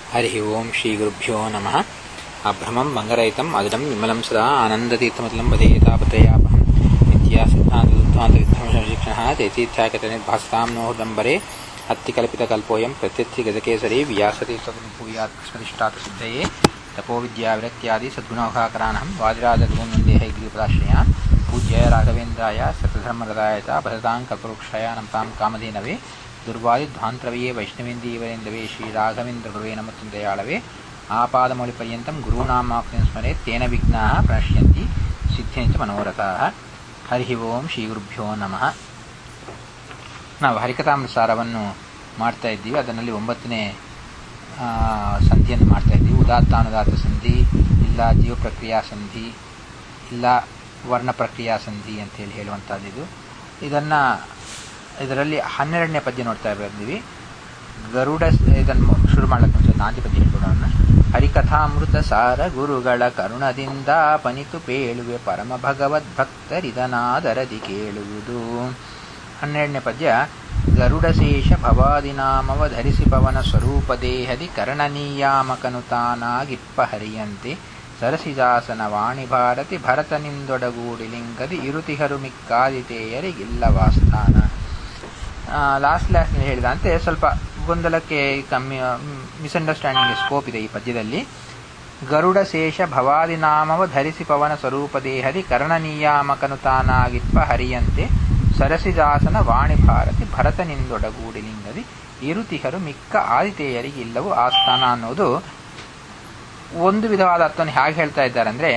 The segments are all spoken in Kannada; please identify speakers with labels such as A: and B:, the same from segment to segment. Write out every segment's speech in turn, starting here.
A: हरिः ओम् श्रीगुरुभ्यो नमः अभ्रमम् मङ्गरहितम् अजडम् विमलम् सदा आनन्दतीर्थमतलम् वदेतापत्रयापहम् नित्यासिद्धान्तदुद्धान्तविध्वंसशिक्षणः चैतीत्याकतनिर्भासताम् नो हृदम्बरे अत्तिकल्पितकल्पोऽयम् प्रत्यत्थिगजकेसरी व्यासतीर्थभूयात् स्मरिष्टात् सिद्धये तपोविद्याविरक्त्यादि सद्गुणौघाकरानहम् वादिराजगुरुन् वन्दे हैग्रीपदाश्रयान् पूज्याय राघवेन्द्राय सत्यधर्मरदाय च भजताम् कल्पवृक्षाय नमताम् कामधेनवे ದುರ್ವಾದಿಧ್ವಾಂತರವೆಯೇ ವೈಷ್ಣವೇಂದೀವರೆಂದವೇ ಶ್ರೀರಾಘವೇಂದ್ರ ನಮತ್ತಂದಯಾಳವೇ ಆಪಾದಮೌಳಿಪರ್ಯಂತಂ ಗುರುನಾಮಾಕ್ತಿಂ ಸ್ಮರೆ ತೇನ ವಿಘ್ನಾಃ ಪ್ರಣಶ್ಯಂತಿ ಸಿದ್ಧಂಚ ಮನೋರಥಾಃ ಹರಿ ಓಂ ಶ್ರೀ ಗುರುಭ್ಯೋ ನಮಃ ನಾವು ಹರಿಕಥಾಮೃತಸಾರವನ್ನು ಮಾಡ್ತಾ ಇದ್ದೀವಿ ಅದರಲ್ಲಿ ಒಂಬತ್ತನೇ ಸಂಧಿಯನ್ನು ಮಾಡ್ತಾ ಇದ್ದೀವಿ ಉದಾತ್ತಾನುದಾತ ಸಂಧಿ ಇಲ್ಲ ಜೀವ ಪ್ರಕ್ರಿಯಾ ಸಂಧಿ ಇಲ್ಲ ವರ್ಣ ಪ್ರಕ್ರಿಯಾ ಸಂಧಿ ಅಂತೇಳಿ ಹೇಳುವಂಥದ್ದು ಇದನ್ನು ಇದರಲ್ಲಿ ಹನ್ನೆರಡನೇ ಪದ್ಯ ನೋಡ್ತಾ ಬಂದಿವಿ ಗರುಡ ಇದನ್ನು ಶುರು ಮಾಡಕ್ಕೆ ನಾಂದಿ ಪದ್ಯ ಹೇಳ್ಕೊಡೋಣ ಹರಿಕಥಾಮೃತ ಸಾರ ಗುರುಗಳ ಕರುಣದಿಂದ ಪನಿತು ಪೇಳುವೆ ಪರಮ ಭಗವದ್ ಭಕ್ತರಿದನಾದರದಿ ಕೇಳುವುದು ಹನ್ನೆರಡನೇ ಪದ್ಯ ಗರುಡಶೇಷ ಭವಾದಿನಾಮವ ಧರಿಸಿ ಪವನ ಸ್ವರೂಪ ದೇಹದಿ ಕರ್ಣನೀಯಾಮಕನು ತಾನಾಗಿಪ್ಪ ಹರಿಯಂತೆ ಸರಸಿಜಾಸನ ವಾಣಿ ಭಾರತಿ ಭರತನಿಂದೊಡಗೂಡಿ ಲಿಂಗದಿ ಇರುತಿಹರು ಮಿಕ್ಕಾದಿತೇಯರಿಗಿಲ್ಲವಾಸ್ಥಾನ ಲಾಸ್ಟ್ ಲಾಸ್ಟ್ನಲ್ಲಿ ಹೇಳಿದಂತೆ ಸ್ವಲ್ಪ ಗೊಂದಲಕ್ಕೆ ಕಮ್ಮಿ ಮಿಸ್ಅಂಡರ್ಸ್ಟ್ಯಾಂಡಿಂಗ್ ಸ್ಕೋಪ್ ಇದೆ ಈ ಪದ್ಯದಲ್ಲಿ ಗರುಡ ಶೇಷ ಭವಾದಿನಾಮವ ಧರಿಸಿ ಪವನ ಸ್ವರೂಪ ದೇಹದಿ ಕರ್ಣನೀಯಾಮಕನು ತಾನಾಗಿತ್ವ ಹರಿಯಂತೆ ಸರಸಿದಾಸನ ವಾಣಿ ಭಾರತಿ ಭರತನಿಂದೊಡಗೂಡಿ ಲಿಂಗದಿ ಇರುತಿಹರು ಮಿಕ್ಕ ಆದಿತೇಯರಿಗೆ ಇಲ್ಲವೂ ಆಸ್ಥಾನ ಅನ್ನೋದು ಒಂದು ವಿಧವಾದ ಅರ್ಥವನ್ನು ಹೇಗೆ ಹೇಳ್ತಾ ಇದ್ದಾರೆ ಅಂದರೆ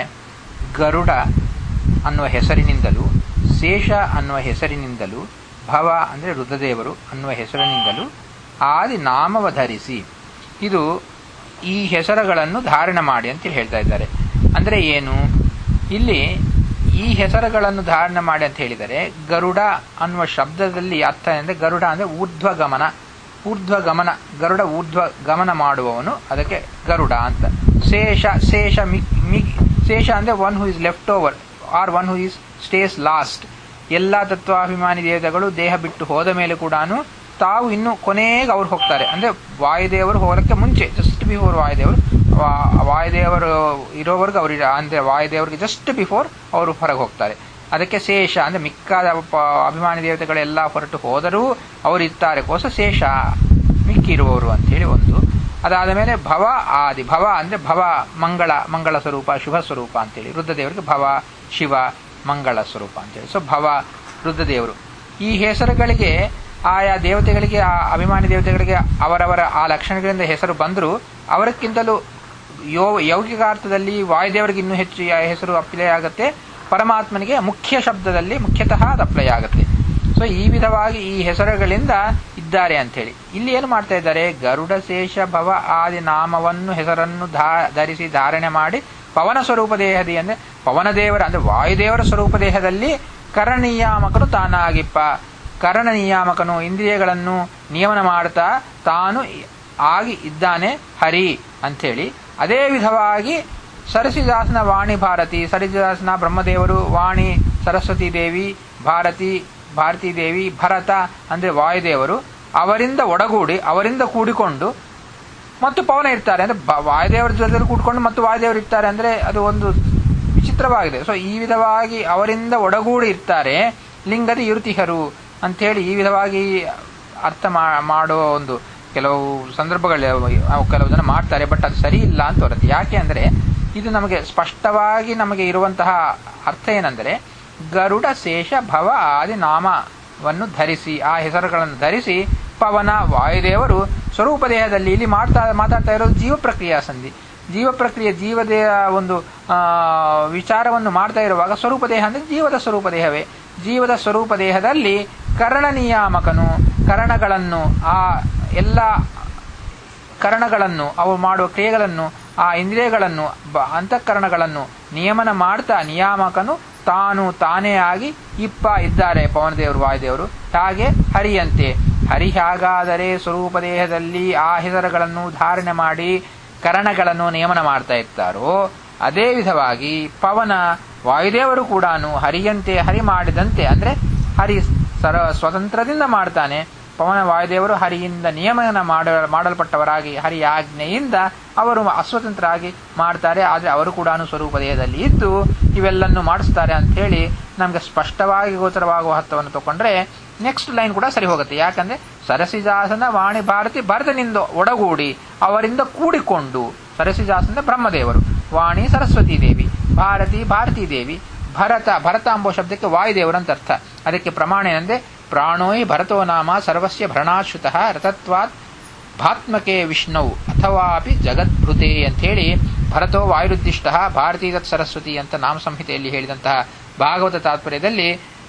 A: ಗರುಡ ಅನ್ನುವ ಹೆಸರಿನಿಂದಲೂ ಶೇಷ ಅನ್ನುವ ಹೆಸರಿನಿಂದಲೂ ಭವ ಅಂದರೆ ರುದ್ರದೇವರು ಅನ್ನುವ ಹೆಸರಿನಿಂದಲೂ ಆದಿ ನಾಮವ ಧರಿಸಿ ಇದು ಈ ಹೆಸರುಗಳನ್ನು ಧಾರಣ ಮಾಡಿ ಅಂತ ಹೇಳ್ತಾ ಇದ್ದಾರೆ ಅಂದರೆ ಏನು ಇಲ್ಲಿ ಈ ಹೆಸರುಗಳನ್ನು ಧಾರಣ ಮಾಡಿ ಅಂತ ಹೇಳಿದರೆ ಗರುಡ ಅನ್ನುವ ಶಬ್ದದಲ್ಲಿ ಅರ್ಥ ಅಂದರೆ ಗರುಡ ಅಂದರೆ ಊರ್ಧ್ವ ಗಮನ ಊರ್ಧ್ವ ಗಮನ ಗರುಡ ಊರ್ಧ್ವ ಗಮನ ಮಾಡುವವನು ಅದಕ್ಕೆ ಗರುಡ ಅಂತ ಶೇಷ ಶೇಷ ಮಿಕ್ ಮಿಗ್ ಶೇಷ ಅಂದರೆ one who is left over or one who is stays last ಎಲ್ಲ ತತ್ವಾಭಿಮಾನಿ ದೇವತೆಗಳು ದೇಹ ಬಿಟ್ಟು ಹೋದ ಮೇಲೆ ಕೂಡ ತಾವು ಇನ್ನು ಕೊನೆಗೆ ಅವ್ರು ಹೋಗ್ತಾರೆ ಅಂದ್ರೆ ವಾಯುದೇವರು ಹೋಗಲಿಕ್ಕೆ ಮುಂಚೆ ಜಸ್ಟ್ ಬಿಫೋರ್ ವಾಯುದೇವರು ವಾಯುದೇವರು ಇರೋವರೆಗೂ ಅವ್ರು ಅಂದ್ರೆ ವಾಯುದೇವರಿಗೆ ಜಸ್ಟ್ ಬಿಫೋರ್ ಅವರು ಹೊರಗೆ ಹೋಗ್ತಾರೆ ಅದಕ್ಕೆ ಶೇಷ ಅಂದ್ರೆ ಮಿಕ್ಕಾದ ಅಭಿಮಾನಿ ದೇವತೆಗಳೆಲ್ಲ ಹೊರಟು ಹೋದರೂ ಅವರು ಇರ್ತಾರೆ ಕೋಸ ಶೇಷ ಮಿಕ್ಕಿರುವವರು ಅಂತೇಳಿ ಒಂದು ಅದಾದ ಮೇಲೆ ಭವ ಆದಿ ಭವ ಅಂದ್ರೆ ಭವ ಮಂಗಳ ಮಂಗಳ ಸ್ವರೂಪ ಶುಭ ಸ್ವರೂಪ ಅಂತೇಳಿ ರುದ್ರದೇವರಿಗೆ ಭವ ಶಿವ ಮಂಗಳ ಸ್ವರೂಪ ಅಂತೇಳಿ ಸೊ ಭವ ರುದ್ರದೇವರು ಈ ಹೆಸರುಗಳಿಗೆ ಆಯಾ ದೇವತೆಗಳಿಗೆ ಆ ಅಭಿಮಾನಿ ದೇವತೆಗಳಿಗೆ ಅವರವರ ಆ ಲಕ್ಷಣಗಳಿಂದ ಹೆಸರು ಬಂದರೂ ಅವರಕ್ಕಿಂತಲೂ ಯೋ ಯೌಗಿಕಾರ್ಥದಲ್ಲಿ ವಾಯುದೇವರಿಗೆ ಇನ್ನೂ ಹೆಚ್ಚು ಹೆಸರು ಅಪ್ಲೈ ಆಗುತ್ತೆ ಪರಮಾತ್ಮನಿಗೆ ಮುಖ್ಯ ಶಬ್ದದಲ್ಲಿ ಮುಖ್ಯತಃ ಅದು ಅಪ್ಲೈ ಆಗುತ್ತೆ ಸೊ ಈ ವಿಧವಾಗಿ ಈ ಹೆಸರುಗಳಿಂದ ಇದ್ದಾರೆ ಅಂತೇಳಿ ಇಲ್ಲಿ ಏನು ಮಾಡ್ತಾ ಇದ್ದಾರೆ ಗರುಡ ಶೇಷ ಭವ ಆದಿ ನಾಮವನ್ನು ಹೆಸರನ್ನು ಧರಿಸಿ ಧಾರಣೆ ಮಾಡಿ ಪವನ ಸ್ವರೂಪ ದೇಹದಿ ಅಂದ್ರೆ ಪವನ ದೇವರ ಅಂದ್ರೆ ವಾಯುದೇವರ ಸ್ವರೂಪ ದೇಹದಲ್ಲಿ ಕರ್ಣನಿಯಾಮಕನು ತಾನಾಗಿಪ್ಪ ಕರ್ಣ ನಿಯಾಮಕನು ಇಂದ್ರಿಯಗಳನ್ನು ನಿಯಮನ ಮಾಡ್ತಾ ತಾನು ಆಗಿ ಇದ್ದಾನೆ ಹರಿ ಅಂಥೇಳಿ ಅದೇ ವಿಧವಾಗಿ ಸರಸಿದಾಸನ ವಾಣಿ ಭಾರತಿ ಸರಸಿದಾಸನ ಬ್ರಹ್ಮದೇವರು ವಾಣಿ ಸರಸ್ವತಿ ದೇವಿ ಭಾರತಿ ಭಾರತೀ ದೇವಿ ಭರತ ಅಂದ್ರೆ ವಾಯುದೇವರು ಅವರಿಂದ ಒಡಗೂಡಿ ಅವರಿಂದ ಕೂಡಿಕೊಂಡು ಮತ್ತು ಪವನ ಇರ್ತಾರೆ ಅಂದ್ರೆ ವಾಯುದೇವರ ಜೊತೆಲಿ ಕೂಡ್ಕೊಂಡು ಮತ್ತು ವಾಯುದೇವರು ಇರ್ತಾರೆ ಅಂದ್ರೆ ಅದು ಒಂದು ವಿಚಿತ್ರವಾಗಿದೆ ಸೊ ಈ ವಿಧವಾಗಿ ಅವರಿಂದ ಒಡಗೂಡಿ ಇರ್ತಾರೆ ಲಿಂಗದ ಇರುತಿಹರು ಅಂಥೇಳಿ ಈ ವಿಧವಾಗಿ ಅರ್ಥ ಮಾಡುವ ಒಂದು ಕೆಲವು ಸಂದರ್ಭಗಳು ಕೆಲವು ಜನ ಮಾಡ್ತಾರೆ ಬಟ್ ಅದು ಸರಿ ಇಲ್ಲ ಅಂತ ಹೊರತು ಯಾಕೆ ಅಂದರೆ ಇದು ನಮಗೆ ಸ್ಪಷ್ಟವಾಗಿ ನಮಗೆ ಇರುವಂತಹ ಅರ್ಥ ಏನಂದರೆ ಗರುಡ ಶೇಷ ಭವ ಆದಿ ನಾಮವನ್ನು ಧರಿಸಿ ಆ ಹೆಸರುಗಳನ್ನು ಧರಿಸಿ ಪವನ ವಾಯುದೇವರು ಸ್ವರೂಪ ದೇಹದಲ್ಲಿ ಇಲ್ಲಿ ಮಾಡ್ತಾ ಮಾತಾಡ್ತಾ ಇರೋದು ಜೀವ ಪ್ರಕ್ರಿಯಾ ಸಂಧಿ ಜೀವ ಪ್ರಕ್ರಿಯೆ ಜೀವದೇಹ ಒಂದು ವಿಚಾರವನ್ನು ಮಾಡ್ತಾ ಇರುವಾಗ ಸ್ವರೂಪ ದೇಹ ಅಂದರೆ ಜೀವದ ಸ್ವರೂಪ ದೇಹವೇ ಜೀವದ ಸ್ವರೂಪ ದೇಹದಲ್ಲಿ ಕರ್ಣ ನಿಯಾಮಕನು ಕರಣಗಳನ್ನು ಆ ಎಲ್ಲ ಕರಣಗಳನ್ನು ಅವು ಮಾಡುವ ಕ್ರಿಯೆಗಳನ್ನು ಆ ಇಂದ್ರಿಯಗಳನ್ನು ಅಂತಃಕರಣಗಳನ್ನು ನಿಯಮನ ಮಾಡ್ತಾ ನಿಯಾಮಕನು ತಾನು ತಾನೇ ಆಗಿ ಇಪ್ಪ ಇದ್ದಾರೆ ಪವನದೇವರು ವಾಯುದೇವರು ಹಾಗೆ ಹರಿಯಂತೆ ಹರಿ ಹಾಗಾದರೆ ಸ್ವರೂಪ ದೇಹದಲ್ಲಿ ಆ ಹೆಸರುಗಳನ್ನು ಧಾರಣೆ ಮಾಡಿ ಕರಣಗಳನ್ನು ನಿಯಮನ ಮಾಡ್ತಾ ಇರ್ತಾರೋ ಅದೇ ವಿಧವಾಗಿ ಪವನ ವಾಯುದೇವರು ಕೂಡ ಹರಿಯಂತೆ ಹರಿ ಮಾಡಿದಂತೆ ಅಂದ್ರೆ ಹರಿ ಸರ ಸ್ವತಂತ್ರದಿಂದ ಮಾಡ್ತಾನೆ ಪವನ ವಾಯುದೇವರು ಹರಿಯಿಂದ ನಿಯಮನ ಮಾಡ ಮಾಡಲ್ಪಟ್ಟವರಾಗಿ ಹರಿಯ ಆಜ್ಞೆಯಿಂದ ಅವರು ಅಸ್ವತಂತ್ರರಾಗಿ ಮಾಡ್ತಾರೆ ಆದರೆ ಅವರು ಕೂಡ ಸ್ವರೂಪ ದೇಹದಲ್ಲಿ ಇದ್ದು ಇವೆಲ್ಲನ್ನು ಮಾಡಿಸ್ತಾರೆ ಅಂತ ಹೇಳಿ ನಮಗೆ ಸ್ಪಷ್ಟವಾಗಿ ಗೋಚರವಾಗುವ ಅರ್ಥವನ್ನು ತಗೊಂಡ್ರೆ ನೆಕ್ಸ್ಟ್ ಲೈನ್ ಕೂಡ ಸರಿ ಹೋಗುತ್ತೆ ಯಾಕಂದ್ರೆ ಸರಸಿಜಾಸನ ವಾಣಿ ಭಾರತಿ ಭರತನಿಂದ ಒಡಗೂಡಿ ಅವರಿಂದ ಕೂಡಿಕೊಂಡು ಸರಸಿಜಾಸನ ಬ್ರಹ್ಮದೇವರು ವಾಣಿ ಸರಸ್ವತಿ ದೇವಿ ಭಾರತಿ ಭಾರತೀ ದೇವಿ ಭರತ ಭರತ ಎಂಬ ಶಬ್ದಕ್ಕೆ ವಾಯುದೇವರು ಅಂತ ಅರ್ಥ ಅದಕ್ಕೆ ಪ್ರಮಾಣ ಏನಂದ್ರೆ ಪ್ರಾಣೋಯ್ ಭರತೋ ನಾಮ ಸರ್ವಸ್ಯ ಭರಣಾಶ್ರುತ ರಥತ್ವಾತ್ ಭಾತ್ಮಕೆ ವಿಷ್ಣು ಅಥವಾಪಿ ಜಗದ್ಭೃತೆ ಅಂತ ಹೇಳಿ ಭರತೋ ವಾಯುರುದ್ದಿಷ್ಟ ಭಾರತೀ ದತ್ ಸರಸ್ವತಿ ಅಂತ ನಾಮ ಸಂಹಿತೆಯಲ್ಲಿ ಹೇಳಿದಂತಹ ಭಾಗವತ ತಾತ್ಪರ್ಯದಲ್ಲಿ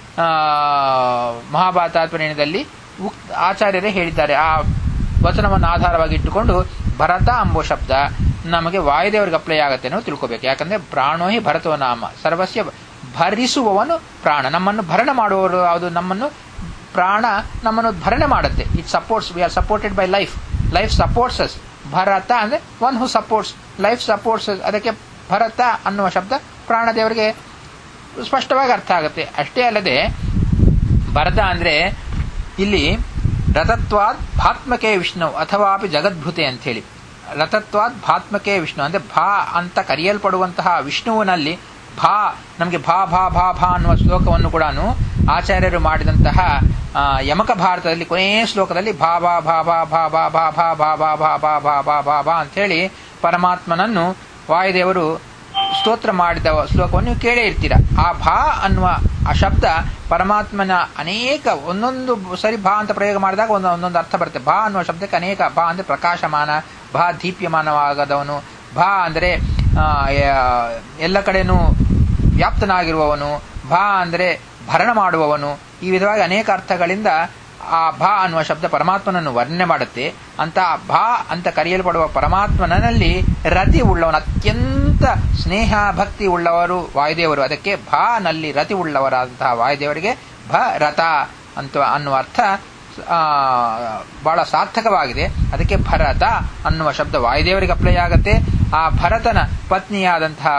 A: ಮಹಾಭಾರತ ತಾತ್ಪರ್ಯದಲ್ಲಿ ಆಚಾರ್ಯರೇ ಹೇಳಿದ್ದಾರೆ ಆ ವಚನವನ್ನು ಆಧಾರವಾಗಿ ಇಟ್ಟುಕೊಂಡು ಭರತ ಎಂಬೋ ಶಬ್ದ ನಮಗೆ ವಾಯುದೇವರಿಗೆ ಅಪ್ಲೈ ಆಗುತ್ತೆ ಅನ್ನೋ ತಿಳ್ಕೋಬೇಕು ಯಾಕಂದ್ರೆ ಪ್ರಾಣೋಹಿ ಭರತೋ ನಾಮ ಸರ್ವಸ್ಯ ಭರಿಸುವವನು ಪ್ರಾಣ ನಮ್ಮನ್ನು ಭರಣ ಮಾಡುವವರು ಅದು ನಮ್ಮನ್ನು ಪ್ರಾಣ ನಮ್ಮನ್ನು ಭರಣೆ ಮಾಡುತ್ತೆ it supports we are supported by life life supports us ಭರತ ಅಂದ್ರೆ one who supports life supports ಅದಕ್ಕೆ ಭರತ ಅನ್ನುವ ಶಬ್ದ ಪ್ರಾಣದೇವರಿಗೆ ಸ್ಪಷ್ಟವಾಗಿ ಅರ್ಥ ಆಗುತ್ತೆ ಅಷ್ಟೇ ಅಲ್ಲದೆ ಭರತ ಅಂದ್ರೆ ಇಲ್ಲಿ ರಥತ್ವಾದ್ ಭಾತ್ಮಕೆ ವಿಷ್ಣು ಅಥವಾ ಜಗದ್ಭೃತೆ ಅಂತ ಹೇಳಿ ರಥತ್ವಾದ್ ಭಾತ್ಮಕೆ ವಿಷ್ಣು ಅಂದ್ರೆ ಭಾ ಅಂತ ಕರೆಯಲ್ಪಡುವಂತಹ ವಿಷ್ಣುವಿನಲ್ಲಿ ಭಾ ನಮಗೆ ಭಾ ಭಾ ಭಾ ಭಾ ಅನ್ನುವ ಶ್ಲೋಕವನ್ನು ಕೂಡ ಆಚಾರ್ಯರು ಮಾಡಿದಂತಹ ಯಮಕ ಭಾರತದಲ್ಲಿ ಕೊನೆಯ ಶ್ಲೋಕದಲ್ಲಿ ಭಾ ಭಾ ಭಾ ಭಾ ಭಾ ಭಾ ಭಾ ಭಾ ಭಾ ಭಾ ಭಾ ಭಾ ಭಾ ಭಾ ಭಾ ಭಾ ಅಂತ ಹೇಳಿ ಪರಮಾತ್ಮನನ್ನು ವಾಯುದೇವರು ಸ್ತೋತ್ರ ಮಾಡಿದ ಶ್ಲೋಕವನ್ನು ನೀವು ಕೇಳೇ ಇರ್ತೀರ ಆ ಭಾ ಅನ್ನುವ ಆ ಶಬ್ದ ಪರಮಾತ್ಮನ ಅನೇಕ ಒಂದೊಂದು ಸರಿ ಭಾ ಅಂತ ಪ್ರಯೋಗ ಮಾಡಿದಾಗ ಒಂದು ಒಂದೊಂದು ಅರ್ಥ ಬರುತ್ತೆ ಭಾ ಅನ್ನುವ ಶಬ್ದಕ್ಕೆ ಅನೇಕ ಭಾ ಅಂದ್ರೆ ಪ್ರಕಾಶಮಾನ ಭಾ ದೀಪ್ಯಮಾನವಾಗದವನು ಭಾ ಅಂದರೆ ಎಲ್ಲ ಕಡೆನೂ ವ್ಯಾಪ್ತನಾಗಿರುವವನು ಭಾ ಅಂದರೆ ಭರಣ ಮಾಡುವವನು ಈ ವಿಧವಾಗಿ ಅನೇಕ ಅರ್ಥಗಳಿಂದ ಆ ಭಾ ಅನ್ನುವ ಶಬ್ದ ಪರಮಾತ್ಮನನ್ನು ವರ್ಣನೆ ಮಾಡುತ್ತೆ ಅಂತ ಭಾ ಅಂತ ಕರೆಯಲ್ಪಡುವ ಪರಮಾತ್ಮನಲ್ಲಿ ರತಿ ಉಳ್ಳವನು ಅತ್ಯಂತ ಸ್ನೇಹ ಭಕ್ತಿ ಉಳ್ಳವರು ವಾಯುದೇವರು ಅದಕ್ಕೆ ಭಾ ನಲ್ಲಿ ರತಿ ಉಳ್ಳವರಾದಂತಹ ವಾಯುದೇವರಿಗೆ ಭ ರಥ ಅಂತ ಅನ್ನುವ ಅರ್ಥ ಬಹಳ ಸಾರ್ಥಕವಾಗಿದೆ ಅದಕ್ಕೆ ಭರತ ಅನ್ನುವ ಶಬ್ದ ವಾಯುದೇವರಿಗೆ ಅಪ್ಲೈ ಆಗುತ್ತೆ ಆ ಭರತನ ಪತ್ನಿಯಾದಂತಹ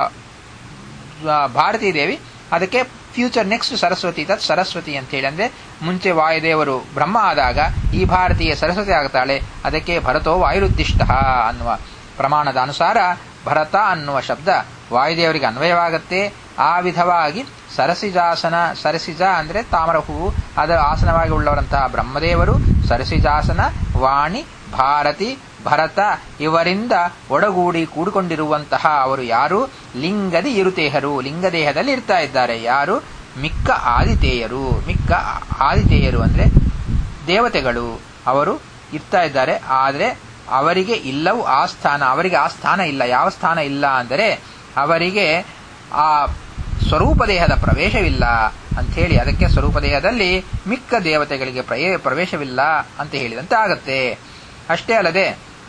A: ಭಾರತೀ ದೇವಿ ಅದಕ್ಕೆ ಫ್ಯೂಚರ್ ನೆಕ್ಸ್ಟ್ ಸರಸ್ವತಿ ತತ್ ಸರಸ್ವತಿ ಅಂತ ಹೇಳಿ ಅಂದ್ರೆ ಮುಂಚೆ ವಾಯುದೇವರು ಬ್ರಹ್ಮ ಆದಾಗ ಈ ಭಾರತೀಯ ಸರಸ್ವತಿ ಆಗ್ತಾಳೆ ಅದಕ್ಕೆ ಭರತೋ ವಾಯುರುದ್ದಿಷ್ಟ ಅನ್ನುವ ಪ್ರಮಾಣದ ಅನುಸಾರ ಭರತ ಅನ್ನುವ ಶಬ್ದ ವಾಯುದೇವರಿಗೆ ಅನ್ವಯವಾಗುತ್ತೆ ಆ ವಿಧವಾಗಿ ಸರಸಿಜಾಸನ ಸರಸಿಜ ಅಂದ್ರೆ ತಾಮರ ಹೂವು ಅದರ ಆಸನವಾಗಿ ಉಳ್ಳವರಂತಹ ಬ್ರಹ್ಮದೇವರು ಸರಸಿಜಾಸನ ವಾಣಿ ಭಾರತಿ ಭರತ ಇವರಿಂದ ಒಡಗೂಡಿ ಕೂಡಿಕೊಂಡಿರುವಂತಹ ಅವರು ಯಾರು ಲಿಂಗದಿ ಇರುತೇಹರು ಲಿಂಗದೇಹದಲ್ಲಿ ಇರ್ತಾ ಇದ್ದಾರೆ ಯಾರು ಮಿಕ್ಕ ಆದಿತೇಯರು ಮಿಕ್ಕ ಆದಿತೇಯರು ಅಂದ್ರೆ ದೇವತೆಗಳು ಅವರು ಇರ್ತಾ ಇದ್ದಾರೆ ಆದರೆ ಅವರಿಗೆ ಇಲ್ಲವೂ ಆ ಸ್ಥಾನ ಅವರಿಗೆ ಆ ಸ್ಥಾನ ಇಲ್ಲ ಯಾವ ಸ್ಥಾನ ಇಲ್ಲ ಅಂದರೆ ಅವರಿಗೆ ಆ ಸ್ವರೂಪ ದೇಹದ ಪ್ರವೇಶವಿಲ್ಲ ಅಂತ ಹೇಳಿ ಅದಕ್ಕೆ ಸ್ವರೂಪ ದೇಹದಲ್ಲಿ ಮಿಕ್ಕ ದೇವತೆಗಳಿಗೆ ಪ್ರವೇಶವಿಲ್ಲ ಅಂತ ಹೇಳಿದಂತೆ ಆಗತ್ತೆ ಅಷ್ಟೇ ಅಲ್ಲದೆ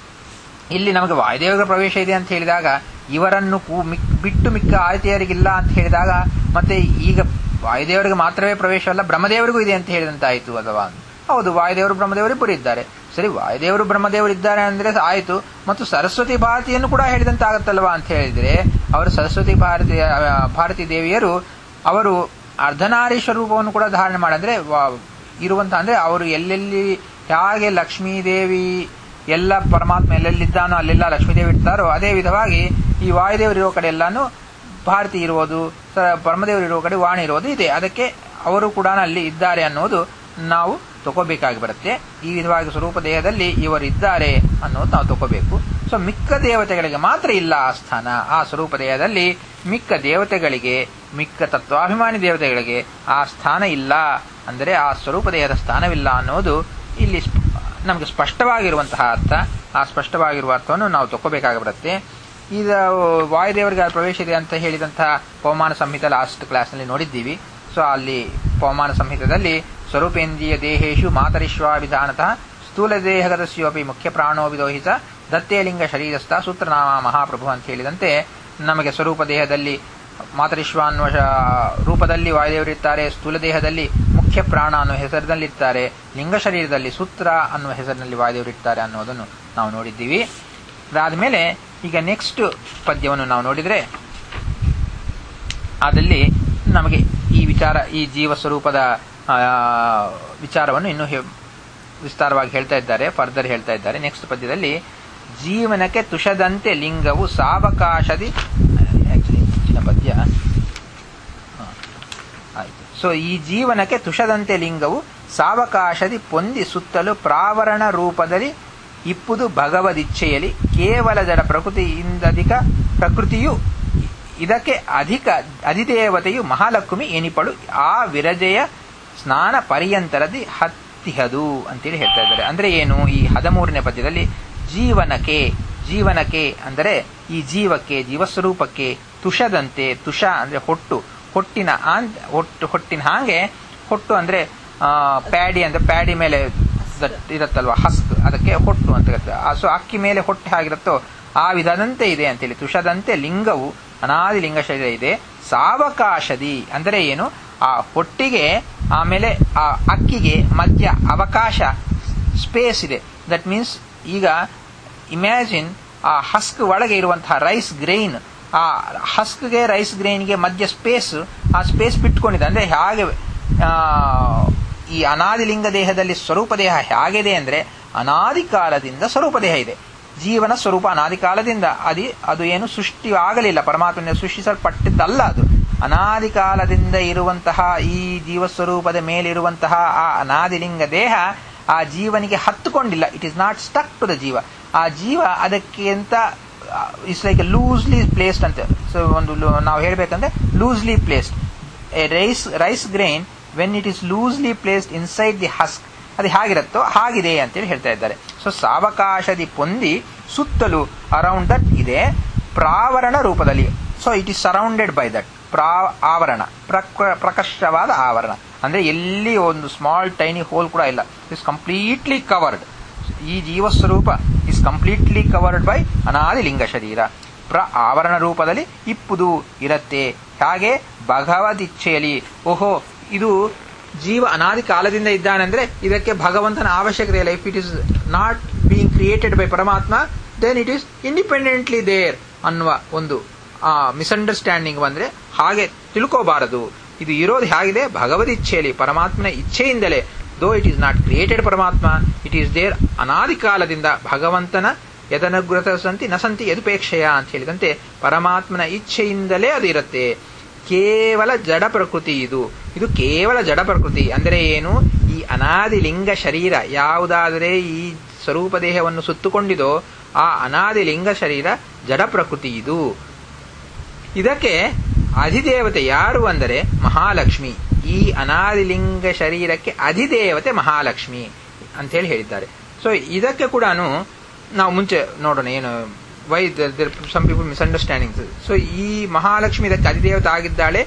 A: ಇಲ್ಲಿ ನಮಗೆ ವಾಯುದೇವರ ಪ್ರವೇಶ ಇದೆ ಅಂತ ಹೇಳಿದಾಗ ಇವರನ್ನು ಬಿಟ್ಟು ಮಿಕ್ಕ ಆದಿತ್ಯರಿಗಿಲ್ಲ ಅಂತ ಹೇಳಿದಾಗ ಮತ್ತೆ ಈಗ ವಾಯುದೇವರಿಗೆ ಮಾತ್ರವೇ ಪ್ರವೇಶವಲ್ಲ ಬ್ರಹ್ಮದೇವರಿಗೂ ಇದೆ ಅಂತ ಹೇಳಿದಂತಾಯಿತು ಅಥವಾ ಹೌದು ವಾಯುದೇವರು ಬ್ರಹ್ಮದೇವರು ಇಬ್ಬರು ಇದ್ದಾರೆ ಸರಿ ವಾಯುದೇವರು ಬ್ರಹ್ಮದೇವರು ಇದ್ದಾರೆ ಅಂದ್ರೆ ಆಯಿತು ಮತ್ತು ಸರಸ್ವತಿ ಭಾರತಿಯನ್ನು ಕೂಡ ಹೇಳಿದಂತಾಗತ್ತಲ್ವಾ ಅಂತ ಹೇಳಿದ್ರೆ ಅವರು ಸರಸ್ವತಿ ಭಾರತಿ ಭಾರತಿ ದೇವಿಯರು ಅವರು ಅರ್ಧನಾರೀಶ್ವರ ರೂಪವನ್ನು ಕೂಡ ಧಾರಣೆ ಮಾಡಂದ್ರೆ ಇರುವಂತ ಅಂದ್ರೆ ಅವರು ಎಲ್ಲೆಲ್ಲಿ ಹೇಗೆ ಲಕ್ಷ್ಮೀದೇವಿ ಎಲ್ಲ ಪರಮಾತ್ಮ ಎಲ್ಲೆಲ್ಲಿದ್ದಾನೋ ಅಲ್ಲೆಲ್ಲ ಲಕ್ಷ್ಮೀದೇವಿ ಇರ್ತಾರೋ ಅದೇ ವಿಧವಾಗಿ ಈ ವಾಯುದೇವರು ಇರೋ ಕಡೆ ಎಲ್ಲಾನು ಭಾರತಿ ಇರುವುದು ಪರಮದೇವರು ಇರುವ ಕಡೆ ವಾಣಿ ಇರುವುದು ಇದೆ ಅದಕ್ಕೆ ಅವರು ಕೂಡ ಅಲ್ಲಿ ಇದ್ದಾರೆ ಅನ್ನೋದು ನಾವು ತಗೋಬೇಕಾಗಿ ಬರುತ್ತೆ ಈ ವಿಧವಾಗಿ ಸ್ವರೂಪ ದೇಹದಲ್ಲಿ ಇವರು ಇದ್ದಾರೆ ಅನ್ನೋದು ನಾವು ತಗೋಬೇಕು ಸೊ ಮಿಕ್ಕ ದೇವತೆಗಳಿಗೆ ಮಾತ್ರ ಇಲ್ಲ ಆ ಸ್ಥಾನ ಆ ಸ್ವರೂಪ ದೇಹದಲ್ಲಿ ಮಿಕ್ಕ ದೇವತೆಗಳಿಗೆ ಮಿಕ್ಕ ತತ್ವಾಭಿಮಾನಿ ದೇವತೆಗಳಿಗೆ ಆ ಸ್ಥಾನ ಇಲ್ಲ ಅಂದರೆ ಆ ಸ್ವರೂಪ ದೇಹದ ಸ್ಥಾನವಿಲ್ಲ ಅನ್ನೋದು ಇಲ್ಲಿ ನಮಗೆ ಸ್ಪಷ್ಟವಾಗಿರುವಂತಹ ಅರ್ಥ ಆ ಸ್ಪಷ್ಟವಾಗಿರುವ ಅರ್ಥವನ್ನು ನಾವು ತಗೋಬೇಕಾಗಿ ಬರುತ್ತೆ ಇದು ವಾಯುದೇವರಿಗೆ ಪ್ರವೇಶ ಇದೆ ಅಂತ ಹೇಳಿದಂತಹ ಪವಮಾನ ಸಂಹಿತ ಲಾಸ್ಟ್ ಕ್ಲಾಸ್ನಲ್ಲಿ ನೋಡಿದ್ದೀವಿ ಸೊ ಅಲ್ಲಿ ಪವಮಾನ ಸಂಹಿತದಲ್ಲಿ ಸ್ವರೂಪೇಂದ್ರಿಯ ದೇಹೇಶು ಮಾತರಿಶ್ವಾಭಿಧಾನತಃ ಸ್ಥೂಲ ದೇಹಗತಸ್ಯೋಪಿ ಮುಖ್ಯ ಪ್ರಾಣೋವಿದೋಹಿತ ದತ್ತೇಲಿಂಗ ಶರೀರಸ್ಥ ಸೂತ್ರನಾಮ ಮಹಾಪ್ರಭು ಅಂತ ಹೇಳಿದಂತೆ ನಮಗೆ ಸ್ವರೂಪ ದೇಹದಲ್ಲಿ ಮಾತರಿಶ್ವ ಅನ್ನುವ ರೂಪದಲ್ಲಿ ವಾಯುದೇವರಿರ್ತಾರೆ ಸ್ಥೂಲ ದೇಹದಲ್ಲಿ ಮುಖ್ಯ ಪ್ರಾಣ ಅನ್ನುವ ಹೆಸರಿನಲ್ಲಿರ್ತಾರೆ ಲಿಂಗ ಶರೀರದಲ್ಲಿ ಸೂತ್ರ ಅನ್ನುವ ಹೆಸರಿನಲ್ಲಿ ವಾಯುದೇವರಿರ್ತಾರೆ ಅನ್ನೋದನ್ನು ನಾವು ನೋಡಿದ್ದೀವಿ ಅದಾದ್ಮೇಲೆ ಈಗ ನೆಕ್ಸ್ಟ್ ಪದ್ಯವನ್ನು ನಾವು ನೋಡಿದ್ರೆ ಅದಲ್ಲಿ ನಮಗೆ ಈ ವಿಚಾರ ಈ ಜೀವ ಸ್ವರೂಪದ ವಿಚಾರವನ್ನು ಇನ್ನೂ ವಿಸ್ತಾರವಾಗಿ ಹೇಳ್ತಾ ಇದ್ದಾರೆ ಫರ್ದರ್ ಹೇಳ್ತಾ ಇದ್ದಾರೆ ನೆಕ್ಸ್ಟ್ ಪದ್ಯದಲ್ಲಿ ಜೀವನಕ್ಕೆ ತುಷದಂತೆ ಲಿಂಗವು ಸಾವಕಾಶದಿ ಆಕ್ಚುಲಿ ಹೆಚ್ಚಿನ ಪದ್ಯ ಹ, ಆಯ್ತು ಸೊ ಈ ಜೀವನಕ್ಕೆ ತುಷದಂತೆ ಲಿಂಗವು ಸಾವಕಾಶದಿ ಪೊಂದಿ ಸುತ್ತಲೂ ಪ್ರಾವರಣ ರೂಪದಲ್ಲಿ ಇಪ್ಪುದು ಭಗವದಿಚ್ಛೆಯಲ್ಲಿ ಕೇವಲ ಜಡ ಪ್ರಕೃತಿಯಿಂದಧಿಕ ಪ್ರಕೃತಿಯು ಇದಕ್ಕೆ ಅಧಿಕ ಅಧಿದೇವತೆಯು ಮಹಾಲಕ್ಷ್ಮಿ ಎನಿಪಳು ಆ ವಿರಜೆಯ ಸ್ನಾನ ಪರ್ಯಂತರದಿ ಹತ್ತಿಹದು ಅಂತೇಳಿ ಹೇಳ್ತಾ ಇದ್ದಾರೆ ಅಂದ್ರೆ ಏನು ಈ ಹದಿಮೂರನೇ ಪದ್ಯದಲ್ಲಿ ಜೀವನಕ್ಕೆ ಜೀವನಕ್ಕೆ ಅಂದರೆ ಈ ಜೀವಕ್ಕೆ ಜೀವಸ್ವರೂಪಕ್ಕೆ ತುಷದಂತೆ ತುಷ ಅಂದ್ರೆ ಹೊಟ್ಟು ಹೊಟ್ಟಿನ ಆನ್ ಹೊಟ್ಟು ಹೊಟ್ಟಿನ ಹಾಗೆ ಹೊಟ್ಟು ಅಂದ್ರೆ ಆ, ಪ್ಯಾಡಿ ಅಂದ್ರೆ ಪ್ಯಾಡಿ ಮೇಲೆ ದಟ್ ಇರತ್ತಲ್ವಾ ಹಸ್ಕ್ ಅದಕ್ಕೆ ಹೊಟ್ಟು ಅಂತ ಕರೀತಾರೆ ಸೊ ಅಕ್ಕಿ ಮೇಲೆ ಹೊಟ್ಟೆ ಆಗಿರುತ್ತೋ ಆ ವಿಧದಂತೆ ಇದೆ ಅಂತೇಳಿ ತುಷದಂತೆ ಲಿಂಗವು ಅನಾದಿ ಲಿಂಗ ಶರೀರ ಇದೆ ಸಾವಕಾಶದಿ ಅಂದರೆ ಏನು ಆ ಹೊಟ್ಟಿಗೆ ಆಮೇಲೆ ಆ ಅಕ್ಕಿಗೆ ಮಧ್ಯ ಅವಕಾಶ ಸ್ಪೇಸ್ ಇದೆ ದಟ್ ಮೀನ್ಸ್ ಈಗ ಇಮ್ಯಾಜಿನ್ ಆ ಹಸ್ಕ್ ಒಳಗೆ ಇರುವಂತಹ ರೈಸ್ ಗ್ರೈನ್ ಆ ಹಸ್ಕ್ಗೆ ರೈಸ್ ಗ್ರೈನ್ಗೆ ಮಧ್ಯ ಸ್ಪೇಸ್ ಆ ಸ್ಪೇಸ್ ಬಿಟ್ಕೊಂಡಿದೆ ಅಂದ್ರೆ ಹಾಗೆ ಆ, ಈ ಅನಾದಿಲಿಂಗ ದೇಹದಲ್ಲಿ ಸ್ವರೂಪ ದೇಹ ಹೇಗಿದೆ ಅಂದ್ರೆ ಅನಾದಿ ಕಾಲದಿಂದ ಸ್ವರೂಪ ದೇಹ ಇದೆ ಜೀವನ ಸ್ವರೂಪ ಅನಾದಿ ಕಾಲದಿಂದ ಅದಿ ಅದು ಏನು ಸೃಷ್ಟಿ ಆಗಲಿಲ್ಲ ಪರಮಾತ್ಮನ ಸೃಷ್ಟಿಸಲ್ಪಟ್ಟಿದ್ದಲ್ಲ ಅದು ಅನಾದಿ ಕಾಲದಿಂದ ಇರುವಂತಹ ಈ ಜೀವಸ್ವರೂಪದ ಮೇಲಿರುವಂತಹ ಆ ಅನಾದಿಲಿಂಗ ದೇಹ ಆ ಜೀವನಿಗೆ ಹತ್ತುಕೊಂಡಿಲ್ಲ it is not stuck to the ಜೀವ ಆ ಜೀವ ಅದಕ್ಕಿಂತ ಇಟ್ಸ್ ಲೈಕ್ ಲೂಸ್ಲಿ ಪ್ಲೇಸ್ಡ್ ಅಂತ ಸೊ ಒಂದು lu- ನಾವು ಹೇಳ್ಬೇಕಂದ್ರೆ loosely placed a rice rice grain when it is loosely placed inside the husk ಅದು ಹೇಗಿರುತ್ತೋ ಹಾಗಿದೆ ಅಂತೇಳಿ ಹೇಳ್ತಾ ಇದ್ದಾರೆ ಸೊ ಸಾವಕಾಶದಿ ಪೊಂದಿ ಸುತ್ತಲೂ ಅರೌಂಡ್ ದಟ್ ಇದೆ ಪ್ರಾವರಣ ರೂಪದಲ್ಲಿ so it is surrounded by that ಪ್ರಾ ಆವರಣ ಪ್ರಕ- ಪ್ರಕರ್ಷವಾದ ಆವರಣ ಅಂದ್ರೆ ಎಲ್ಲಿ ಒಂದು ಸ್ಮಾಲ್ ಟೈನಿ ಹೋಲ್ ಕೂಡ ಇಲ್ಲ ಇಸ್ ಕಂಪ್ಲೀಟ್ಲಿ ಕವರ್ಡ್ ಈ ಜೀವಸ್ವರೂಪ ಇಸ್ ಕಂಪ್ಲೀಟ್ಲಿ ಕವರ್ಡ್ ಬೈ ಅನಾದಿ ಲಿಂಗ ಶರೀರ ಪ್ರ ಆವರಣ ರೂಪದಲ್ಲಿ ಇಪ್ಪುದು ಇರತ್ತೆ ಹಾಗೆ ಭಗವದಿಚ್ಛೆಯಲ್ಲಿ ಓಹೋ ಇದು ಜೀವ ಅನಾದಿ ಕಾಲದಿಂದ ಇದ್ದಾನೆಂದ್ರೆ ಇದಕ್ಕೆ ಭಗವಂತನ ಅವಶ್ಯಕತೆ ಇಲ್ಲ if it is not being created by ಪರಮಾತ್ಮ then it is independently there ಅನ್ನುವ ಒಂದು ಮಿಸ್ಅಂಡರ್ಸ್ಟ್ಯಾಂಡಿಂಗ್ ಬಂದ್ರೆ ಹಾಗೆ ತಿಳ್ಕೋಬಾರದು ಇದು ಇರೋದು ಹೇಗಿದೆ ಭಗವದಿಚ್ಛೆಯಲ್ಲಿ ಪರಮಾತ್ಮನ ಇಚ್ಛೆಯಿಂದಲೇ though it is not created ಪರಮಾತ್ಮ ಇಟ್ ಈಸ್ ದೇರ್ ಅನಾದಿ ಕಾಲದಿಂದ ಭಗವಂತನ ಯದನುಗ್ರತ ಸಂತಿ ನ ಸಂತಿ ಯದುಪೇಕ್ಷೆಯ ಅಂತ ಹೇಳಿದಂತೆ ಪರಮಾತ್ಮನ ಇಚ್ಛೆಯಿಂದಲೇ ಅದು ಇರುತ್ತೆ ಕೇವಲ ಜಡ ಪ್ರಕೃತಿ ಇದು ಇದು ಕೇವಲ ಜಡ ಪ್ರಕೃತಿ ಅಂದರೆ ಏನು ಈ ಅನಾದಿ ಲಿಂಗ ಶರೀರ ಯಾವುದಾದರೆ ಈ ಸ್ವರೂಪ ದೇಹವನ್ನು ಸುತ್ತುಕೊಂಡಿದೋ ಆ ಅನಾದಿ ಲಿಂಗ ಶರೀರ ಜಡ ಪ್ರಕೃತಿ ಇದು ಇದಕ್ಕೆ ಅಧಿದೇವತೆ ಯಾರು ಅಂದರೆ ಮಹಾಲಕ್ಷ್ಮಿ ಈ ಅನಾದಿಲಿಂಗ ಶರೀರಕ್ಕೆ ಅಧಿದೇವತೆ ಮಹಾಲಕ್ಷ್ಮಿ ಅಂತ ಹೇಳಿ ಹೇಳಿದ್ದಾರೆ ಸೊ ಇದಕ್ಕೆ ಕೂಡ ನಾವು ಮುಂಚೆ ನೋಡೋಣ ಏನು why some people misunderstanding so ಈ ಮಹಾಲಕ್ಷ್ಮಿ ಇದಕ್ಕೆ ಅಧಿದೇವತೆ ಆಗಿದ್ದಾಳೆ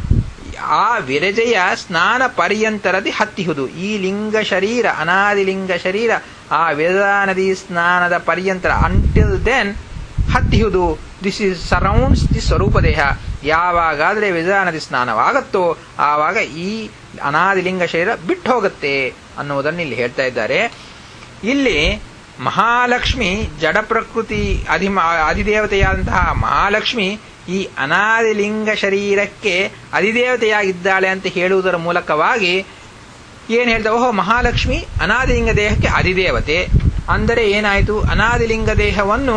A: ಆ ವಿರಜೆಯ ಸ್ನಾನ ಪರ್ಯಂತರದಿ ಹತ್ತಿಹುದು ಈ ಲಿಂಗ ಶರೀರ ಅನಾದಿ ಲಿಂಗ ಶರೀರ ಆ ವಿರಜಾ ನದಿ ಸ್ನಾನದ ಪರ್ಯಂತರ ಅಂಟಿಲ್ ದೆನ್ ಹತ್ತಿಹುದು ದಿಸ್ ಇಸ್ ಸರೌಂಡ್ಸ್ ದಿ ಸ್ವರೂಪ ದೇಹ ಯಾವಾಗಾದ್ರೆ ವಿರಜಾ ನದಿ ಸ್ನಾನವಾಗತ್ತೋ ಆವಾಗ ಈ ಅನಾದಿ ಲಿಂಗ ಶರೀರ ಬಿಟ್ಟು ಹೋಗುತ್ತೆ ಅನ್ನುವುದನ್ನು ಇಲ್ಲಿ ಹೇಳ್ತಾ ಇದ್ದಾರೆ ಇಲ್ಲಿ ಮಹಾಲಕ್ಷ್ಮಿ ಜಡ ಪ್ರಕೃತಿ ಅಧಿ ಅಧಿದೇವತೆಯಾದಂತಹ ಮಹಾಲಕ್ಷ್ಮಿ ಈ ಅನಾದಿಲಿಂಗ ಶರೀರಕ್ಕೆ ಅಧಿದೇವತೆಯಾಗಿದ್ದಾಳೆ ಅಂತ ಹೇಳುವುದರ ಮೂಲಕವಾಗಿ ಏನ್ ಹೇಳ್ತಾ ಓಹೋ ಮಹಾಲಕ್ಷ್ಮಿ ಅನಾದಿಲಿಂಗ ದೇಹಕ್ಕೆ ಅಧಿದೇವತೆ ಅಂದರೆ ಏನಾಯಿತು ಅನಾದಿಲಿಂಗ ದೇಹವನ್ನು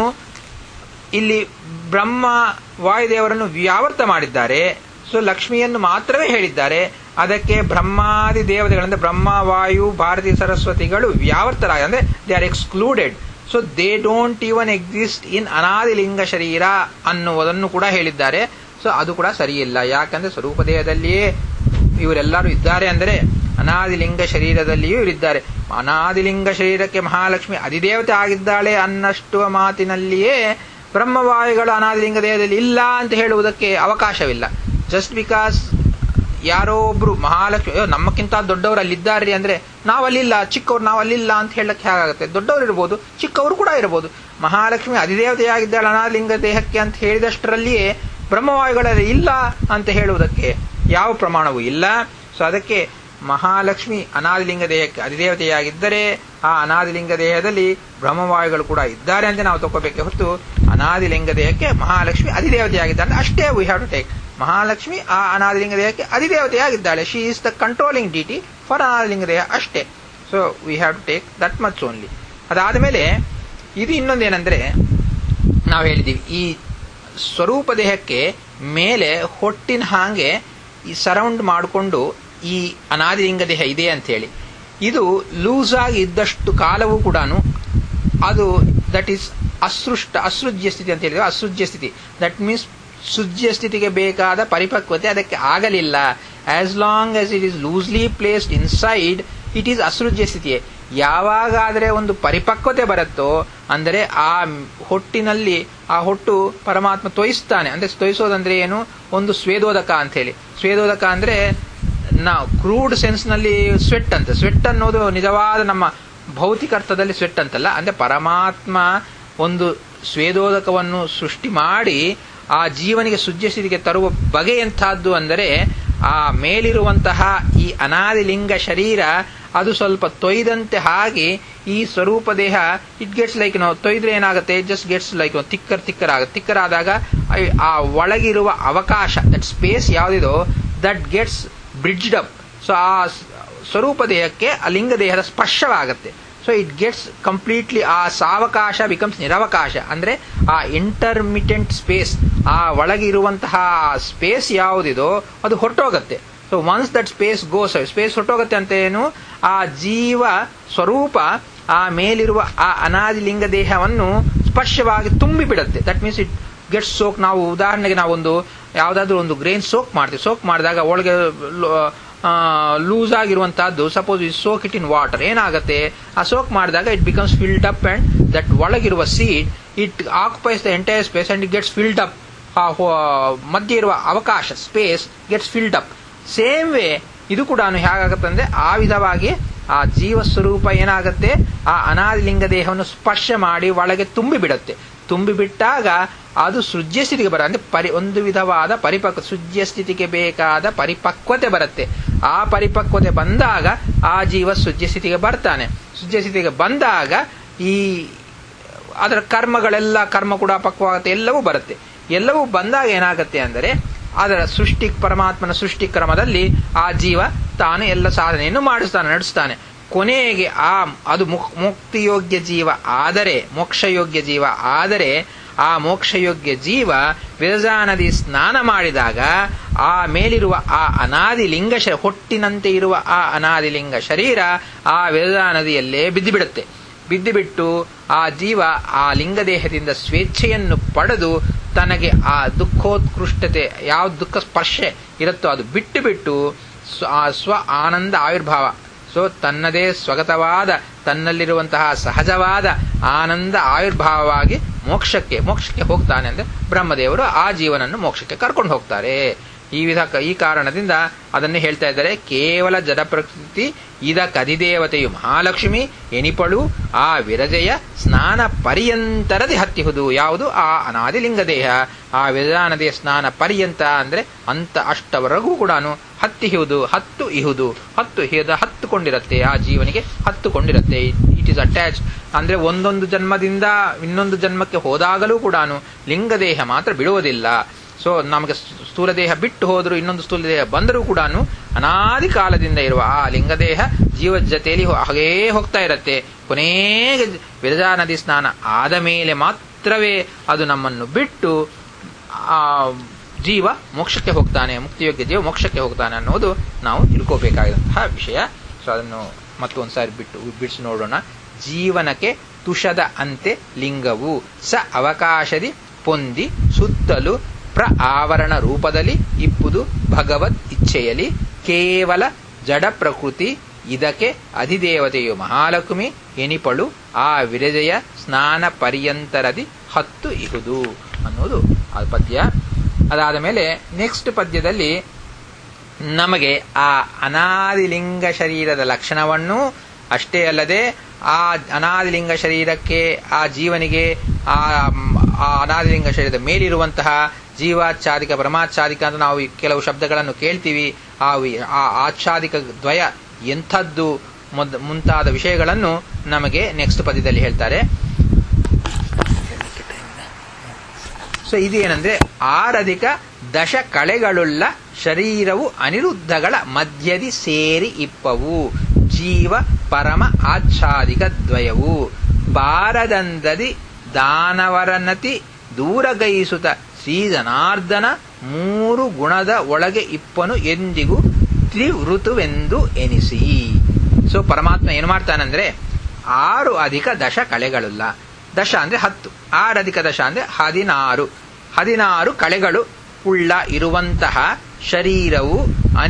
A: ಇಲ್ಲಿ ಬ್ರಹ್ಮ ವಾಯುದೇವರನ್ನು ವ್ಯಾವರ್ತ ಮಾಡಿದ್ದಾರೆ ಸೊ ಲಕ್ಷ್ಮಿಯನ್ನು ಮಾತ್ರವೇ ಹೇಳಿದ್ದಾರೆ ಅದಕ್ಕೆ ಬ್ರಹ್ಮಾದಿ ದೇವತೆಗಳಿಂದ ಬ್ರಹ್ಮ ವಾಯು ಭಾರತೀಯ ಸರಸ್ವತಿಗಳು ವ್ಯಾವರ್ತರಾಗ ಅಂದ್ರೆ they are excluded so they don't even exist in ಅನಾದಿ ಲಿಂಗ ಶರೀರ ಅನ್ನುವುದನ್ನು ಕೂಡ ಹೇಳಿದ್ದಾರೆ ಸೊ ಅದು ಕೂಡ ಸರಿಯಿಲ್ಲ ಯಾಕಂದ್ರೆ ಸ್ವರೂಪ ದೇಹದಲ್ಲಿಯೇ ಇವರೆಲ್ಲರೂ ಇದ್ದಾರೆ ಅಂದರೆ ಅನಾದಿಲಿಂಗ ಶರೀರದಲ್ಲಿಯೂ ಇವರಿದ್ದಾರೆ ಅನಾದಿಲಿಂಗ ಶರೀರಕ್ಕೆ ಮಹಾಲಕ್ಷ್ಮಿ ಅಧಿದೇವತೆ ಆಗಿದ್ದಾಳೆ ಅನ್ನಷ್ಟು ಮಾತಿನಲ್ಲಿಯೇ ಬ್ರಹ್ಮವಾಯುಗಳು ಅನಾದಿಲಿಂಗ ದೇಹದಲ್ಲಿ ಇಲ್ಲ ಅಂತ ಹೇಳುವುದಕ್ಕೆ ಅವಕಾಶವಿಲ್ಲ ಜಸ್ಟ್ ಬಿಕಾಸ್ ಯಾರೋ ಒಬ್ರು ಮಹಾಲಕ್ಷ್ಮಿ ಅಯ್ಯೋ ನಮ್ಮಕ್ಕಿಂತ ದೊಡ್ಡವರು ಅಲ್ಲಿದ್ದಾರೆ ಅಂದ್ರೆ ನಾವಲ್ಲಿಲ್ಲ ಚಿಕ್ಕವ್ರು ನಾವು ಅಲ್ಲಿಲ್ಲ ಅಂತ ಹೇಳಕ್ಕೆ ಹೇಗಾಗುತ್ತೆ ದೊಡ್ಡವರು ಇರ್ಬೋದು ಚಿಕ್ಕವರು ಕೂಡ ಇರಬಹುದು ಮಹಾಲಕ್ಷ್ಮಿ ಅಧಿದೇವತೆಯಾಗಿದ್ದಾಳೆ ಅನಾಲಿಂಗ ದೇಹಕ್ಕೆ ಅಂತ ಹೇಳಿದಷ್ಟರಲ್ಲಿಯೇ ಬ್ರಹ್ಮವಾಯುಗಳಲ್ಲಿ ಇಲ್ಲ ಅಂತ ಹೇಳುವುದಕ್ಕೆ ಯಾವ ಪ್ರಮಾಣವೂ ಇಲ್ಲ ಸೊ ಅದಕ್ಕೆ ಮಹಾಲಕ್ಷ್ಮಿ ಅನಾದಿಲಿಂಗ ದೇಹಕ್ಕೆ ಅಧಿದೇವತೆಯಾಗಿದ್ದರೆ ಆ ಅನಾದಿಲಿಂಗ ದೇಹದಲ್ಲಿ ಬ್ರಹ್ಮವಾಯುಗಳು ಕೂಡ ಇದ್ದಾರೆ ಅಂತ ನಾವು ತಗೋಬೇಕೆ ಹೊರತು ಅನಾದಿಲಿಂಗ ದೇಹಕ್ಕೆ ಮಹಾಲಕ್ಷ್ಮಿ ಅಧಿದೇವತೆಯಾಗಿದ್ದಾಳೆ ಅಷ್ಟೇ we have to take Mahalakshmi ಆ ಅನಾದಿಲಿಂಗ ದೇಹಕ್ಕೆ ಅಧಿದೇವತೆಯಾಗಿದ್ದಾಳೆ she is the controlling deity for ಅನಾದಿಲಿಂಗ ದೇಹ ಅಷ್ಟೇ so we have to take that much only ಅದಾದ ಮೇಲೆ ಇದು ಇನ್ನೊಂದೇನೆಂದ್ರೆ ನಾವು ಹೇಳಿದ್ದೀವಿ ಈ ಸ್ವರೂಪ ದೇಹಕ್ಕೆ ಮೇಲೆ ಹೊಟ್ಟಿನ ಹಾಗೆ ಈ ಸರೌಂಡ್ ಮಾಡಿಕೊಂಡು ಈ ಅನಾದಿಲಿಂಗ ದೇಹ ಇದೆ ಅಂತ ಹೇಳಿ ಇದು ಲೂಸ್ ಆಗಿ ಇದ್ದಷ್ಟು ಕಾಲವೂ ಕೂಡ ಅದು ದಟ್ ಈಸ್ ಅಸೃಷ್ಟ ಅಸೃಜ್ಯ ಸ್ಥಿತಿ ಅಂತ ಹೇಳಿದ್ರೆ ಅಸೃಜ್ಯ ಸ್ಥಿತಿ ದಟ್ ಮೀನ್ಸ್ ಸುಜ್ಯ ಸ್ಥಿತಿಗೆ ಬೇಕಾದ ಪರಿಪಕ್ವತೆ ಅದಕ್ಕೆ ಆಗಲಿಲ್ಲ as long as it is loosely placed inside it is ಅಸೃಜ್ಯ ಸ್ಥಿತಿಯೇ ಯಾವಾಗಾದರೆ ಒಂದು ಪರಿಪಕ್ವತೆ ಬರುತ್ತೋ ಅಂದರೆ ಆ ಹೊಟ್ಟಿನಲ್ಲಿ ಆ ಹೊಟ್ಟು ಪರಮಾತ್ಮ ತೊಯಿಸ್ತಾನೆ ಅಂದ್ರೆ ತೊಯಿಸೋದಂದ್ರೆ ಏನು ಒಂದು ಸ್ವೇದೋದಕ ಅಂತ ಹೇಳಿ ಸ್ವೇದೋದಕ ಅಂದ್ರೆ ನಾವು ಕ್ರೂಡ್ ಸೆನ್ಸ್ ನಲ್ಲಿ ಸ್ವೆಟ್ ಅಂತ ಸ್ವೆಟ್ ಅನ್ನೋದು ನಿಜವಾದ ನಮ್ಮ ಭೌತಿಕ ಅರ್ಥದಲ್ಲಿ ಸ್ವೆಟ್ ಅಂತಲ್ಲ ಅಂದ್ರೆ ಪರಮಾತ್ಮ ಒಂದು ಸ್ವೇದೋದಕವನ್ನು ಸೃಷ್ಟಿ ಮಾಡಿ ಆ ಜೀವನಿಗೆ ಸುಜ್ಯಸ್ಥಿತಿಗೆ ತರುವ ಬಗೆ ಎಂಥದ್ದು ಅಂದರೆ ಆ ಮೇಲಿರುವಂತಹ ಈ ಅನಾದಿಲಿಂಗ ಶರೀರ ಅದು ಸ್ವಲ್ಪ ತೊಯ್ದಂತೆ ಹಾಗೆ ಈ ಸ್ವರೂಪ ದೇಹ ಇಟ್ ಗೆಟ್ಸ್ ಲೈಕ್ ನಾವು ತೊಯ್ದ್ರೆ ಏನಾಗುತ್ತೆ just gets like thicker thicker ಆಗುತ್ತೆ ತಿಕ್ಕರ್ ಆದಾಗ ಆ ಒಳಗಿರುವ ಅವಕಾಶ ದಟ್ ಸ್ಪೇಸ್ ಯಾವುದಿದೋ that gets bridged up so ಆ ಸ್ವರೂಪ ದೇಹಕ್ಕೆ ಆ ಲಿಂಗ ದೇಹದ ಸ್ಪರ್ಶವಾಗುತ್ತೆ ಸೊ ಇಟ್ ಗೆಟ್ಸ್ ಕಂಪ್ಲೀಟ್ಲಿ ಆ ಸಾವಕಾಶ ಬಿಕಮ್ಸ್ ನಿರವಕಾಶ ಅಂದ್ರೆ ಆ ಇಂಟರ್ಮಿಟೆಂಟ್ ಸ್ಪೇಸ್ ಆ ಒಳಗಿರುವಂತಹ ಸ್ಪೇಸ್ ಯಾವುದಿದೋ ಅದು ಹೊರಟೋಗತ್ತೆ so once that space goes space ಹೊರಟೋಗತ್ತೆ ಅಂತ ಏನು ಆ ಜೀವ ಸ್ವರೂಪ ಆ ಮೇಲಿರುವ ಆ ಅನಾದಿ ಲಿಂಗ ದೇಹವನ್ನು ಸ್ಪರ್ಶವಾಗಿ ತುಂಬಿ ಬಿಡುತ್ತೆ that means it gets soak ನಾವು ಉದಾಹರಣೆಗೆ ನಾವೊಂದು ಯಾವುದಾದ್ರೂ ಒಂದು ಗ್ರೇನ್ ಸೋಕ್ ಮಾಡ್ತೀವಿ ಸೋಕ್ ಮಾಡಿದಾಗ ಒಳಗೆ ಲೂಸ್ ಆಗಿರುವಂತಹದ್ದು ಸಪೋಸ್ ಈ ಸೋಕ್ ಇಟ್ ಇನ್ ವಾಟರ್ ಏನಾಗುತ್ತೆ ಆ ಸೋಕ್ ಮಾಡಿದಾಗ it becomes filled up and that ಒಳಗಿರುವ seed it occupies the entire space and it gets filled up ಮಧ್ಯೆ ಇರುವ ಅವಕಾಶ space gets filled up same way ಇದು ಕೂಡ ಹೇಗಾಗುತ್ತೆ ಅಂದ್ರೆ ಆ ವಿಧವಾಗಿ ಆ ಜೀವ ಸ್ವರೂಪ ಏನಾಗುತ್ತೆ ಆ ಅನಾದಿಲಿಂಗ ದೇಹವನ್ನು ಸ್ಪರ್ಶ ಮಾಡಿ ಒಳಗೆ ತುಂಬಿ ಬಿಡುತ್ತೆ ತುಂಬಿ ಬಿಟ್ಟಾಗ ಅದು ಸೃಜ್ಯ ಸ್ಥಿತಿಗೆ ಬರ ಅಂದ್ರೆ ಪರಿ ಒಂದು ವಿಧವಾದ ಪರಿಪಕ್ವ ಸೃಜ್ಯ ಸ್ಥಿತಿಗೆ ಬೇಕಾದ ಪರಿಪಕ್ವತೆ ಬರುತ್ತೆ ಆ ಪರಿಪಕ್ವತೆ ಬಂದಾಗ ಆ ಜೀವ ಸೃಜ್ಯ ಸ್ಥಿತಿಗೆ ಬರ್ತಾನೆ ಸೃಜ್ಯ ಸ್ಥಿತಿಗೆ ಬಂದಾಗ ಈ ಅದರ ಕರ್ಮಗಳೆಲ್ಲ ಕರ್ಮ ಕೂಡ ಪಕ್ವಾಗುತ್ತೆ ಎಲ್ಲವೂ ಬರುತ್ತೆ ಎಲ್ಲವೂ ಬಂದಾಗ ಏನಾಗುತ್ತೆ ಅಂದರೆ ಅದರ ಸೃಷ್ಟಿ ಪರಮಾತ್ಮನ ಸೃಷ್ಟಿ ಕ್ರಮದಲ್ಲಿ ಆ ಜೀವ ತಾನು ಎಲ್ಲ ಸಾಧನೆಯನ್ನು ಮಾಡಿಸ್ತಾನೆ ನಡೆಸ್ತಾನೆ ಕೊನೆಗೆ ಆ ಅದು ಮುಕ್ತಿಯೋಗ್ಯ ಜೀವ ಆದರೆ ಮೋಕ್ಷಯೋಗ್ಯ ಜೀವ ಆದರೆ ಆ ಮೋಕ್ಷಯೋಗ್ಯ ಜೀವ ವಿರಜಾ ನದಿ ಸ್ನಾನ ಮಾಡಿದಾಗ ಆ ಮೇಲಿರುವ ಆ ಅನಾದಿ ಲಿಂಗ ಹೊಟ್ಟಿನಂತೆ ಇರುವ ಆ ಅನಾದಿ ಲಿಂಗ ಶರೀರ ಆ ವಿರಜಾ ನದಿಯಲ್ಲೇ ಬಿದ್ದು ಬಿಡುತ್ತೆ ಬಿದ್ದು ಬಿಟ್ಟು ಆ ಜೀವ ಆ ಲಿಂಗದೇಹದಿಂದ ಸ್ವೇಚ್ಛೆಯನ್ನು ಪಡೆದು ತನಗೆ ಆ ದುಃಖೋತ್ಕೃಷ್ಟತೆ ಯಾವ ದುಃಖ ಸ್ಪರ್ಶೆ ಇರುತ್ತೋ ಅದು ಬಿಟ್ಟು ಬಿಟ್ಟು ಸ್ವ ಆನಂದ ಆವಿರ್ಭಾವ ಸೊ ತನ್ನದೇ ಸ್ವಗತವಾದ ತನ್ನಲ್ಲಿರುವಂತಹ ಸಹಜವಾದ ಆನಂದ ಆವಿರ್ಭಾವವಾಗಿ ಮೋಕ್ಷಕ್ಕೆ ಮೋಕ್ಷಕ್ಕೆ ಹೋಗ್ತಾನೆ ಅಂದ್ರೆ ಬ್ರಹ್ಮದೇವರು ಆ ಜೀವನನ್ನು ಮೋಕ್ಷಕ್ಕೆ ಕರ್ಕೊಂಡು ಹೋಗ್ತಾರೆ ಈ ವಿಧ ಈ ಕಾರಣದಿಂದ ಅದನ್ನೇ ಹೇಳ್ತಾ ಇದ್ದಾರೆ ಕೇವಲ ಜಡ ಪ್ರಕೃತಿ ಇದ ಕದಿದೇವತೆಯು ಮಹಾಲಕ್ಷ್ಮಿ ಎನಿಪಳು ಆ ವಿರಜೆಯ ಸ್ನಾನ ಪರ್ಯಂತರದಿ ಹತ್ತಿಹುದು ಯಾವುದು ಆ ಅನಾದಿಲಿಂಗ ದೇಹ ಆ ವಿರಜಾ ನದಿಯ ಸ್ನಾನ ಪರ್ಯಂತ ಅಂದ್ರೆ ಅಂತ ಅಷ್ಟವರೆಗೂ ಕೂಡ ಹತ್ತಿಹುದು ಹತ್ತು ಇಹುದು ಹತ್ತು ಹಿದ ಹತ್ತುಕೊಂಡಿರತ್ತೆ ಆ ಜೀವನಿಗೆ ಹತ್ತುಕೊಂಡಿರತ್ತೆ ಇಟ್ ಈಸ್ ಅಟ್ಯಾಚ್ ಅಂದ್ರೆ ಒಂದೊಂದು ಜನ್ಮದಿಂದ ಇನ್ನೊಂದು ಜನ್ಮಕ್ಕೆ ಹೋದಾಗಲೂ ಕೂಡ ಲಿಂಗದೇಹ ಮಾತ್ರ ಬಿಡುವುದಿಲ್ಲ ಸೊ ನಮಗೆ ಸ್ಥೂಲ ದೇಹ ಬಿಟ್ಟು ಹೋದರೂ ಇನ್ನೊಂದು ಸ್ಥೂಲ ದೇಹ ಬಂದರೂ ಕೂಡ ಅನಾದಿ ಕಾಲದಿಂದ ಇರುವ ಆ ಲಿಂಗದೇಹ ಜೀವ ಜೊತೆಯಲ್ಲಿ ಹಾಗೇ ಹೋಗ್ತಾ ಇರತ್ತೆ ಕೊನೆಗೆ ವಿರಜಾ ನದಿ ಸ್ನಾನ ಆದ ಮೇಲೆ ಮಾತ್ರವೇ ಅದು ನಮ್ಮನ್ನು ಬಿಟ್ಟು ಆ ಜೀವ ಮೋಕ್ಷಕ್ಕೆ ಹೋಗ್ತಾನೆ ಮುಕ್ತಿಯೋಗ್ಯ ಜೀವ ಮೋಕ್ಷಕ್ಕೆ ಹೋಗ್ತಾನೆ ಅನ್ನೋದು ನಾವು ತಿಳ್ಕೋಬೇಕಾದಂತಹ ವಿಷಯ ಸೊ ಅದನ್ನು ಮತ್ತೊಂದು ಸಾರಿ ಬಿಟ್ಟು ಬಿಡಿಸಿ ನೋಡೋಣ ಜೀವನಕ್ಕೆ ತುಷದ ಅಂತೆ ಲಿಂಗವು ಸ ಅವಕಾಶದಿ ಪೊಂದಿ ಸುತ್ತಲೂ ಪ್ರ ಆವರಣ ರೂಪದಲ್ಲಿ ಇಪ್ಪುದು ಭಗವತ್ ಇಚ್ಛೆಯಲಿ ಕೇವಲ ಜಡ ಪ್ರಕೃತಿ ಇದಕ್ಕೆ ಅಧಿದೇವತೆಯು ಮಹಾಲಕ್ಷ್ಮಿ ಎನಿಪಳು ಆ ವಿರಜಯ ಸ್ನಾನ ಪರ್ಯಂತರದಿ ಹತ್ತು ಇಹುದು ಅನ್ನೋದು ಆ ಪದ್ಯ ಅದಾದ ಮೇಲೆ ನೆಕ್ಸ್ಟ್ ಪದ್ಯದಲ್ಲಿ ನಮಗೆ ಆ ಅನಾದಿಲಿಂಗ ಶರೀರದ ಲಕ್ಷಣವನ್ನು ಅಷ್ಟೇ ಅಲ್ಲದೆ ಆ ಅನಾದಿಲಿಂಗ ಶರೀರಕ್ಕೆ ಆ ಜೀವನಿಗೆ ಆ ಅನಾದಿಲಿಂಗ ಶರೀರದ ಮೇಲಿರುವಂತಹ ಜೀವಾಚ್ಛಾದಿಕ ಪರಮಾಚ್ಛಾದಿಕ ಅಂತ ನಾವು ಕೆಲವು ಶಬ್ದಗಳನ್ನು ಕೇಳ್ತೀವಿ ಆ ಆ ಆಚ್ಛಾದಿಕ ದ್ವಯ ಎಂಥದ್ದು ಮುಂತಾದ ವಿಷಯಗಳನ್ನು ನಮಗೆ ನೆಕ್ಸ್ಟ್ ಪದ್ಯದಲ್ಲಿ ಹೇಳ್ತಾರೆ ಸೊ ಇದೇನಂದ್ರೆ ಆರಧಿಕ ದಶ ಕಳೆಗಳುಳ್ಳ ಶರೀರವು ಅನಿರುದ್ಧಗಳ ಮಧ್ಯದಿ ಸೇರಿ ಇಪ್ಪವು ಜೀವ ಪರಮ ಆಚ್ಛಾದಿಕ ದ್ವಯವು ಬಾರದಂದದಿ ದಾನವರನತಿ ದೂರಗೈಸುತ್ತ ಶ್ರೀ ಜನಾರ್ದನ ಮೂರು ಗುಣದ ಒಳಗೆ ಇಪ್ಪನು ಎಂದಿಗೂ ತ್ರಿವೃತುವೆಂದು ಎನಿಸಿ ಸೊ ಪರಮಾತ್ಮ ಏನು ಮಾಡ್ತಾನಂದ್ರೆ ಆರು ಅಧಿಕ ದಶ ಕಳೆಗಳುಲ್ಲ ದಶ ಅಂದ್ರೆ ಹತ್ತು ಆರು ಅಧಿಕ ದಶ ಅಂದ್ರೆ ಹದಿನಾರು ಹದಿನಾರು ಕಳೆಗಳು ಉಳ್ಳ ಇರುವಂತಹ ಶರೀರವು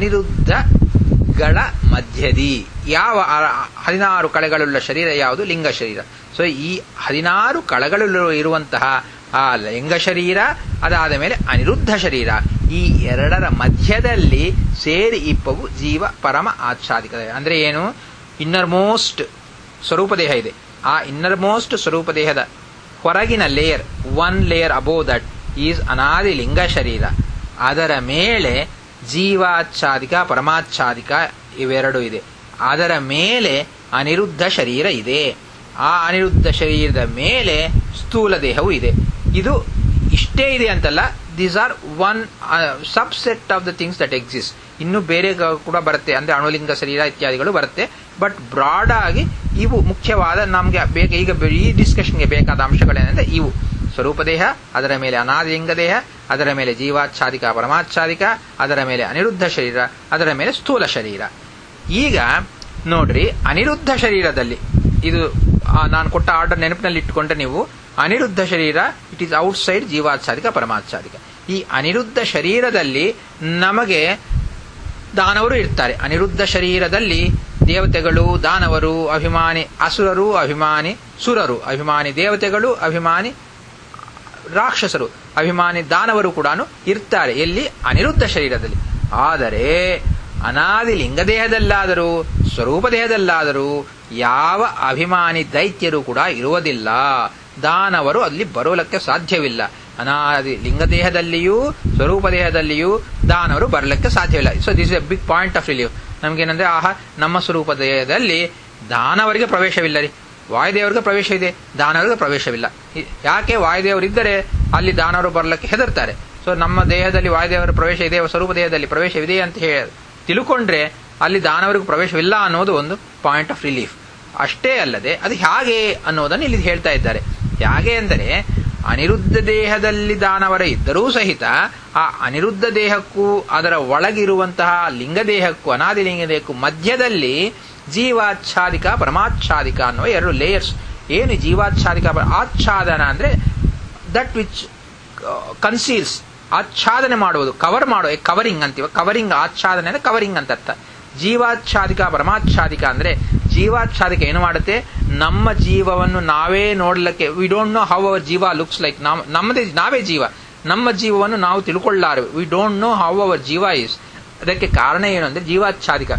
A: ಅನಿರುದ್ಧಗಳ ಮಧ್ಯದಿ ಯಾವ ಹದಿನಾರು ಕಳೆಗಳುಳ್ಳ ಶರೀರ ಯಾವುದು ಲಿಂಗ ಶರೀರ ಸೊ ಈ ಹದಿನಾರು ಕಳೆಗಳು ಇರುವಂತಹ ಆ ಲಿಂಗ ಶರೀರ ಅದಾದ ಮೇಲೆ ಅನಿರುದ್ಧ ಶರೀರ ಈ ಎರಡರ ಮಧ್ಯದಲ್ಲಿ ಸೇರಿ ಇಪ್ಪವು ಜೀವ ಪರಮ ಆಚ್ಛಾದಿಕ ಅಂದ್ರೆ ಏನು ಇನ್ನರ್ ಮೋಸ್ಟ್ ಸ್ವರೂಪ ದೇಹ ಇದೆ ಆ ಇನ್ನರ್ ಮೋಸ್ಟ್ ಸ್ವರೂಪ ದೇಹದ ಹೊರಗಿನ layer one layer above that is ಅನಾದಿ ಲಿಂಗ ಶರೀರ ಅದರ ಮೇಲೆ ಜೀವಾಚ್ಛಾದಿಕ ಪರಮಾಚ್ಛಾದಿಕ ಇವೆರಡು ಇದೆ ಅದರ ಮೇಲೆ ಅನಿರುದ್ಧ ಶರೀರ ಇದೆ ಆ ಅನಿರುದ್ಧ ಶರೀರದ ಮೇಲೆ ಸ್ಥೂಲ ದೇಹವು ಇದೆ ಇದು ಇಷ್ಟೇ ಇದೆ ಅಂತಲ್ಲ these are one subset of the things that exist ಇನ್ನು ಬೇರೆ ಕೂಡ ಬರುತ್ತೆ ಅಂದ್ರೆ ಅಣುಲಿಂಗ ಶರೀರ ಇತ್ಯಾದಿಗಳು ಬರುತ್ತೆ ಬಟ್ ಬ್ರಾಡ್ ಆಗಿ ಇವು ಮುಖ್ಯವಾದ ನಮಗೆ ಬೇಗ ಈಗ ಈ ಡಿಸ್ಕಷನ್ಗೆ ಬೇಕಾದ ಅಂಶಗಳೇನೆಂದ್ರೆ ಇವು ಸ್ವರೂಪ ದೇಹ ಅದರ ಮೇಲೆ ಅನಾದಿಲಿಂಗ ದೇಹ ಅದರ ಮೇಲೆ ಜೀವಾಚ್ಛಾದಿಕ ಪರಮಾಚ್ಛಾದಿಕ ಅದರ ಮೇಲೆ ಅನಿರುದ್ಧ ಶರೀರ ಅದರ ಮೇಲೆ ಸ್ಥೂಲ ಶರೀರ ಈಗ ನೋಡ್ರಿ ಅನಿರುದ್ಧ ಶರೀರದಲ್ಲಿ ಇದು ನಾನು ಕೊಟ್ಟ ಆರ್ಡರ್ ನೆನಪಿನಲ್ಲಿ ಇಟ್ಟುಕೊಂಡ್ರೆ ನೀವು ಅನಿರುದ್ಧ ಶರೀರ ಇಟ್ ಈಸ್ ಔಟ್ ಸೈಡ್ ಜೀವಾಚ್ಛಾದಿಕ ಪರಮಾಚ್ಛಾದಿಕ ಈ ಅನಿರುದ್ಧ ಶರೀರದಲ್ಲಿ ನಮಗೆ ದಾನವರು ಇರ್ತಾರೆ ಅನಿರುದ್ಧ ಶರೀರದಲ್ಲಿ ದೇವತೆಗಳು ದಾನವರು ಅಭಿಮಾನಿ ಅಸುರರು ಅಭಿಮಾನಿ ಸುರರು ಅಭಿಮಾನಿ ದೇವತೆಗಳು ಅಭಿಮಾನಿ ರಾಕ್ಷಸರು ಅಭಿಮಾನಿ ದಾನವರು ಕೂಡ ಇರ್ತಾರೆ ಎಲ್ಲಿ ಅನಿರುದ್ಧ ಶರೀರದಲ್ಲಿ ಆದರೆ ಅನಾದಿ ಲಿಂಗದೇಹದಲ್ಲಾದರೂ ಸ್ವರೂಪ ದೇಹದಲ್ಲಾದರೂ ಯಾವ ಅಭಿಮಾನಿ ದೈತ್ಯರು ಕೂಡ ಇರುವುದಿಲ್ಲ ದಾನವರು ಅಲ್ಲಿ ಬರೋಲಕ್ಕೆ ಸಾಧ್ಯವಿಲ್ಲ ಅನಾದಿ ಲಿಂಗದೇಹದಲ್ಲಿಯೂ ಸ್ವರೂಪ ದೇಹದಲ್ಲಿಯೂ ದಾನವರು ಬರಲಿಕ್ಕೆ ಸಾಧ್ಯವಿಲ್ಲ so this a big point of relieve ನಮ್ಗೇನಂದ್ರೆ ಆಹಾ ನಮ್ಮ ಸ್ವರೂಪ ದೇಹದಲ್ಲಿ ದಾನವರಿಗೆ ಪ್ರವೇಶವಿಲ್ಲ ರೀ ವಾಯುದೇವರಿಗೆ ಪ್ರವೇಶ ಇದೆ ದಾನವರಿಗೆ ಪ್ರವೇಶವಿಲ್ಲ ಯಾಕೆ ವಾಯುದೇವರಿದ್ದರೆ ಅಲ್ಲಿ ದಾನವರು ಬರಲಿಕ್ಕೆ ಹೆದರ್ತಾರೆ ಸೊ ನಮ್ಮ ದೇಹದಲ್ಲಿ ವಾಯುದೇವರ ಪ್ರವೇಶ ಇದೆ ಸ್ವರೂಪ ದೇಹದಲ್ಲಿ ಪ್ರವೇಶವಿದೆ ಅಂತ ಹೇಳಿ ತಿಳ್ಕೊಂಡ್ರೆ ಅಲ್ಲಿ ದಾನವರಿಗೆ ಪ್ರವೇಶವಿಲ್ಲ ಅನ್ನೋದು ಒಂದು ಪಾಯಿಂಟ್ ಆಫ್ ರಿಲೀಫ್ ಅಷ್ಟೇ ಅಲ್ಲದೆ ಅದು ಹೇಗೆ ಅನ್ನೋದನ್ನು ಇಲ್ಲಿ ಹೇಳ್ತಾ ಇದ್ದಾರೆ ಹೇಗೆ ಅಂದರೆ ಅನಿರುದ್ಧ ದೇಹದಲ್ಲಿ ದಾನವರ ಇದ್ದರೂ ಸಹಿತ ಆ ಅನಿರುದ್ಧ ದೇಹಕ್ಕೂ ಅದರ ಒಳಗಿರುವಂತಹ ಲಿಂಗ ದೇಹಕ್ಕೂ ಅನಾದಿ ಲಿಂಗ ದೇಹಕ್ಕೂ ಮಧ್ಯದಲ್ಲಿ ಜೀವಾಚ್ಛಾದಿಕ ಪರಮಾಚ್ಛಾದಿಕ ಅನ್ನುವ ಎರಡು ಲೇಯರ್ಸ್ ಏನು ಜೀವಾಚ್ಛಾದಿಕ ಆಚ್ಛಾದನ ಅಂದ್ರೆ ದಟ್ ವಿಚ್ ಕನ್ಸೀಲ್ಸ್ ಆಚ್ಛಾದನೆ ಮಾಡುವುದು ಕವರ್ ಮಾಡುವ ಕವರಿಂಗ್ ಅಂತೀವ ಕವರಿಂಗ್ ಆಚ್ಛಾದನೆ ಅಂದ್ರೆ ಕವರಿಂಗ್ ಅಂತ ಅರ್ಥ ಜೀವಾಚ್ಛಾದಿಕ ಪರಮಾಚ್ಛಾದಿಕ ಅಂದ್ರೆ ಜೀವಾಚ್ಛಾದಿಕ ಏನು ಮಾಡುತ್ತೆ ನಮ್ಮ ಜೀವವನ್ನು ನಾವೇ ನೋಡ್ಲಿಕ್ಕೆ we don't know how our ಜೀವ ಲುಕ್ಸ್ ಲೈಕ್ ನಮ್ಮದೇ ನಾವೇ ಜೀವ ನಮ್ಮ ಜೀವವನ್ನು ನಾವು ತಿಳ್ಕೊಳ್ಳಾರೆ we don't know how our ಜೀವ ಇಸ್ ಅದಕ್ಕೆ ಕಾರಣ ಏನು ಅಂದ್ರೆ ಜೀವಾಚ್ಛಾದಿಕ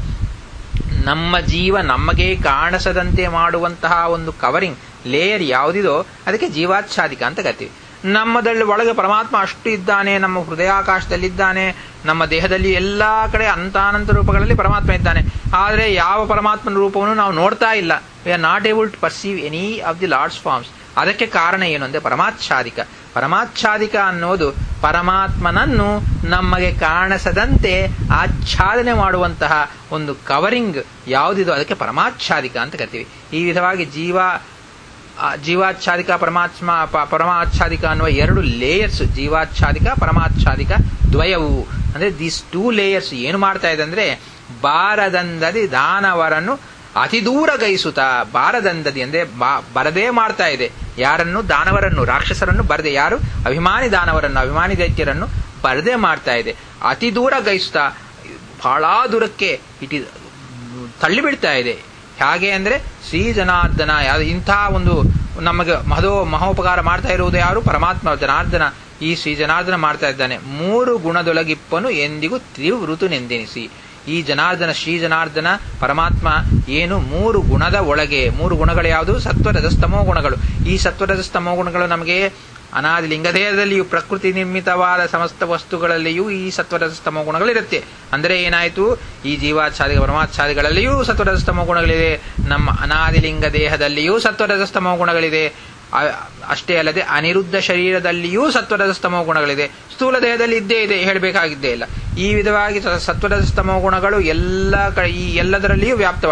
A: ನಮ್ಮ ಜೀವ ನಮಗೆ ಕಾಣಿಸದಂತೆ ಮಾಡುವಂತಹ ಒಂದು ಕವರಿಂಗ್ ಲೇಯರ್ ಯಾವುದಿದೋ ಅದಕ್ಕೆ ಜೀವಾಚ್ಛಾದಿಕ ಅಂತ ಕರಿತೀವಿ ನಮ್ಮದಲ್ಲಿ ಒಳಗೆ ಪರಮಾತ್ಮ ಅಷ್ಟು ಇದ್ದಾನೆ ನಮ್ಮ ಹೃದಯಾಕಾಶದಲ್ಲಿದ್ದಾನೆ ನಮ್ಮ ದೇಹದಲ್ಲಿ ಎಲ್ಲಾ ಕಡೆ ಅಂತಾನಂತ ರೂಪಗಳಲ್ಲಿ ಪರಮಾತ್ಮ ಇದ್ದಾನೆ ಆದರೆ ಯಾವ ಪರಮಾತ್ಮನ ರೂಪವನ್ನು ನಾವು ನೋಡ್ತಾ ಇಲ್ಲ we are not able to perceive any of the lord's forms ಅದಕ್ಕೆ ಕಾರಣ ಏನು ಅಂದ್ರೆ ಪರಮಾಚ್ಛಾದಿಕ ಪರಮಾಚ್ಛಾದಿಕ ಅನ್ನೋದು ಪರಮಾತ್ಮನನ್ನು ನಮಗೆ ಕಾಣಿಸದಂತೆ ಆಚ್ಛಾದನೆ ಮಾಡುವಂತಹ ಒಂದು ಕವರಿಂಗ್ ಯಾವುದಿದೋ ಅದಕ್ಕೆ ಪರಮಾಚ್ಛಾದಿಕ ಅಂತ ಕರಿತೀವಿ ಈ ವಿಧವಾಗಿ ಜೀವ ಜೀವಾಚ್ಛಾದಿಕ ಪರಮಾತ್ಮ ಪರಮಾಚ್ಛಾದಿಕ ಅನ್ನುವ ಎರಡು ಲೇಯರ್ಸ್ ಜೀವಾಚ್ಛಾದಿಕ ಪರಮಾಚ್ಛಾದಿಕ ದ್ವಯವು ಅಂದ್ರೆ ದೀಸ್ ಟೂ ಲೇಯರ್ಸ್ ಏನು ಮಾಡ್ತಾ ಇದೆ ಅಂದ್ರೆ ಬಾರದಂದದಿ ದಾನವರನ್ನು ಅತಿ ದೂರ ಗೈಸುತ್ತ ಬಾರದಂದದಿ ಅಂದ್ರೆ ಬರದೇ ಮಾಡ್ತಾ ಇದೆ ಯಾರನ್ನು ದಾನವರನ್ನು ರಾಕ್ಷಸರನ್ನು ಬರದೆ ಯಾರು ಅಭಿಮಾನಿ ದಾನವರನ್ನು ಅಭಿಮಾನಿ ದೈತ್ಯರನ್ನು ಬರದೇ ಮಾಡ್ತಾ ಇದೆ ಅತಿ ದೂರ ಗೈಸುತ್ತಾ ಬಹಳ ದೂರಕ್ಕೆ ಇಟ್ ಇಸ್ ತಳ್ಳಿಬಿಡ್ತಾ ಇದೆ ಹೇಗೆ ಅಂದ್ರೆ ಶ್ರೀ ಜನಾರ್ದನ ಇಂಥ ಒಂದು ನಮಗೆ ಮಹದೋ ಮಹೋಪಕಾರ ಮಾಡ್ತಾ ಇರುವುದು ಯಾರು ಪರಮಾತ್ಮ ಜನಾರ್ದನ ಈ ಶ್ರೀ ಜನಾರ್ದನ ಮಾಡ್ತಾ ಇದ್ದಾನೆ ಮೂರು ಗುಣದೊಳಗಿಪ್ಪನು ಎಂದಿಗೂ ತ್ರಿವೃತುನೆಂದೆನಿಸಿ ಈ ಜನಾರ್ದನ ಶ್ರೀ ಜನಾರ್ದನ ಪರಮಾತ್ಮ ಏನು ಮೂರು ಗುಣದ ಒಳಗೆ ಮೂರು ಗುಣಗಳು ಯಾವುದು ಸತ್ವರಜಸ್ತಮೋ ಗುಣಗಳು ಈ ಸತ್ವರಜಸ್ತಮೋ ಗುಣಗಳು ನಮಗೆ ಅನಾದಿ ಲಿಂಗದೇಹದಲ್ಲಿಯೂ ಪ್ರಕೃತಿ ನಿರ್ಮಿತವಾದ ಸಮಸ್ತ ವಸ್ತುಗಳಲ್ಲಿಯೂ ಈ ಸತ್ವರಜಸ್ತಮೋ ಗುಣಗಳಿರುತ್ತೆ ಅಂದರೆ ಏನಾಯಿತು ಈ ಜೀವಾಚ್ಛಾದಿಕ ಪರಮಾಚ್ಛಾದಿಗಳಲ್ಲಿಯೂ ಸತ್ವರಜಸ್ತಮೋ ಗುಣಗಳಿದೆ ನಮ್ಮ ಅನಾದಿ ಲಿಂಗ ದೇಹದಲ್ಲಿಯೂ ಸತ್ವರಜಸ್ತಮೋ ಗುಣಗಳಿದೆ ಅಷ್ಟೇ ಅಲ್ಲದೆ ಅನಿರುದ್ಧ ಶರೀರದಲ್ಲಿಯೂ ಸತ್ವರಜಸ್ತಮೋ ಗುಣಗಳಿದೆ ಸ್ಥೂಲ ದೇಹದಲ್ಲಿ ಇದ್ದೇ ಇದೆ ಹೇಳಬೇಕಾಗಿದ್ದೇ ಇಲ್ಲ ಈ ವಿಧವಾಗಿ ಸತ್ವರಜಸ್ತಮೋ ಗುಣಗಳು ಎಲ್ಲ ಈ ಎಲ್ಲದರಲ್ಲಿಯೂ ವ್ಯಾಪ್ತವಾಗಿದೆ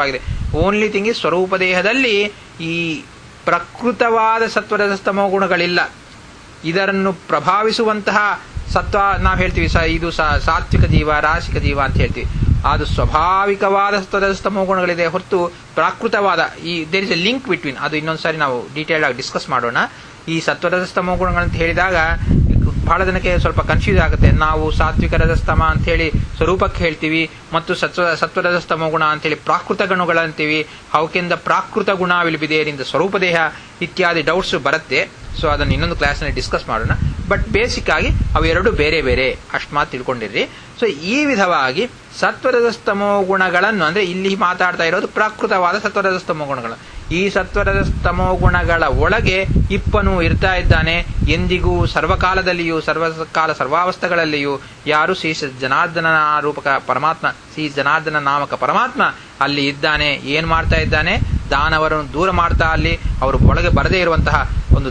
A: ಓನ್ಲಿ ಥಿಂಗ್ ಇಸ್ ಸ್ವರೂಪ ದೇಹದಲ್ಲಿ ಈ ಪ್ರಕೃತವಾದ ಸತ್ವರದ ಸ್ತಮೋ ಗುಣಗಳಿಲ್ಲ ಇದನ್ನು ಪ್ರಭಾವಿಸುವಂತಹ ಸತ್ವ ನಾವು ಹೇಳ್ತೀವಿ ಸ ಇದು ಸ- ಸಾತ್ವಿಕ ಜೀವ ರಾಸಿಕ ಜೀವ ಅಂತ ಹೇಳ್ತೀವಿ ಅದು ಸ್ವಾಭಾವಿಕವಾದ ಸತ್ವದ ಸ್ತಮೋ ಗುಣಗಳಿದೆ ಹೊರತು ಪ್ರಾಕೃತವಾದ ಈ there is a link between ಅದು ಇನ್ನೊಂದ್ಸಾರಿ ನಾವು ಡೀಟೇಲ್ ಆಗಿ ಡಿಸ್ಕಸ್ ಮಾಡೋಣ ಈ ಸತ್ವರದ ಸ್ತಮೋ ಗುಣಗಳಂತ ಹೇಳಿದಾಗ ಬಹಳ ಜನಕ್ಕೆ ಸ್ವಲ್ಪ ಕನ್ಫ್ಯೂಸ್ ಆಗುತ್ತೆ ನಾವು ಸಾತ್ವಿಕ ರಜಸ್ತಮ ಅಂತ ಹೇಳಿ ಸ್ವರೂಪಕ್ಕೆ ಹೇಳ್ತೀವಿ ಮತ್ತು ಸತ್ವ ಸತ್ವರದ ಸ್ತಮ ಗುಣ ಅಂತೇಳಿ ಪ್ರಾಕೃತ ಗುಣಗಳಂತೀವಿ ಅವಕ್ಕಿಂತ ಪ್ರಾಕೃತ ಗುಣ ವಿಲ್ಬಿದೇರಿಂದ ಸ್ವರೂಪ ದೇಹ ಇತ್ಯಾದಿ ಡೌಟ್ಸ್ ಬರುತ್ತೆ ಸೊ ಅದನ್ನು ಇನ್ನೊಂದು ಕ್ಲಾಸ್ನಲ್ಲಿ ಡಿಸ್ಕಸ್ ಮಾಡೋಣ ಬಟ್ ಬೇಸಿಕ್ ಆಗಿ ಅವೆರಡು ಬೇರೆ ಬೇರೆ ಅಷ್ಟು ಮಾತು ತಿಳ್ಕೊಂಡಿರ್ರಿ ಸೊ ಈ ವಿಧವಾಗಿ ಸತ್ವರಜಸ್ತಮೋ ಗುಣಗಳನ್ನು ಅಂದ್ರೆ ಇಲ್ಲಿ ಮಾತಾಡ್ತಾ ಇರೋದು ಪ್ರಾಕೃತವಾದ ಸತ್ವರಜಸ್ತಮೋ ಗುಣಗಳು ಈ ಸತ್ವರಜಸ್ತಮೋ ಗುಣಗಳ ಒಳಗೆ ಇಪ್ಪನು ಇರ್ತಾ ಇದ್ದಾನೆ ಎಂದಿಗೂ ಸರ್ವಕಾಲದಲ್ಲಿಯೂ ಸರ್ವಕಾಲ ಸರ್ವಾವಸ್ಥೆಗಳಲ್ಲಿಯೂ ಯಾರು ಶ್ರೀ ಜನಾರ್ದನ ರೂಪಕ ಪರಮಾತ್ಮ ಶ್ರೀ ಜನಾರ್ದನ ನಾಮಕ ಪರಮಾತ್ಮ ಅಲ್ಲಿ ಇದ್ದಾನೆ ಏನ್ ಮಾಡ್ತಾ ಇದ್ದಾನೆ ದಾನವರನ್ನು ದೂರ ಮಾಡ್ತಾ ಅಲ್ಲಿ ಅವರು ಒಳಗೆ ಬರದೇ ಇರುವಂತಹ ಒಂದು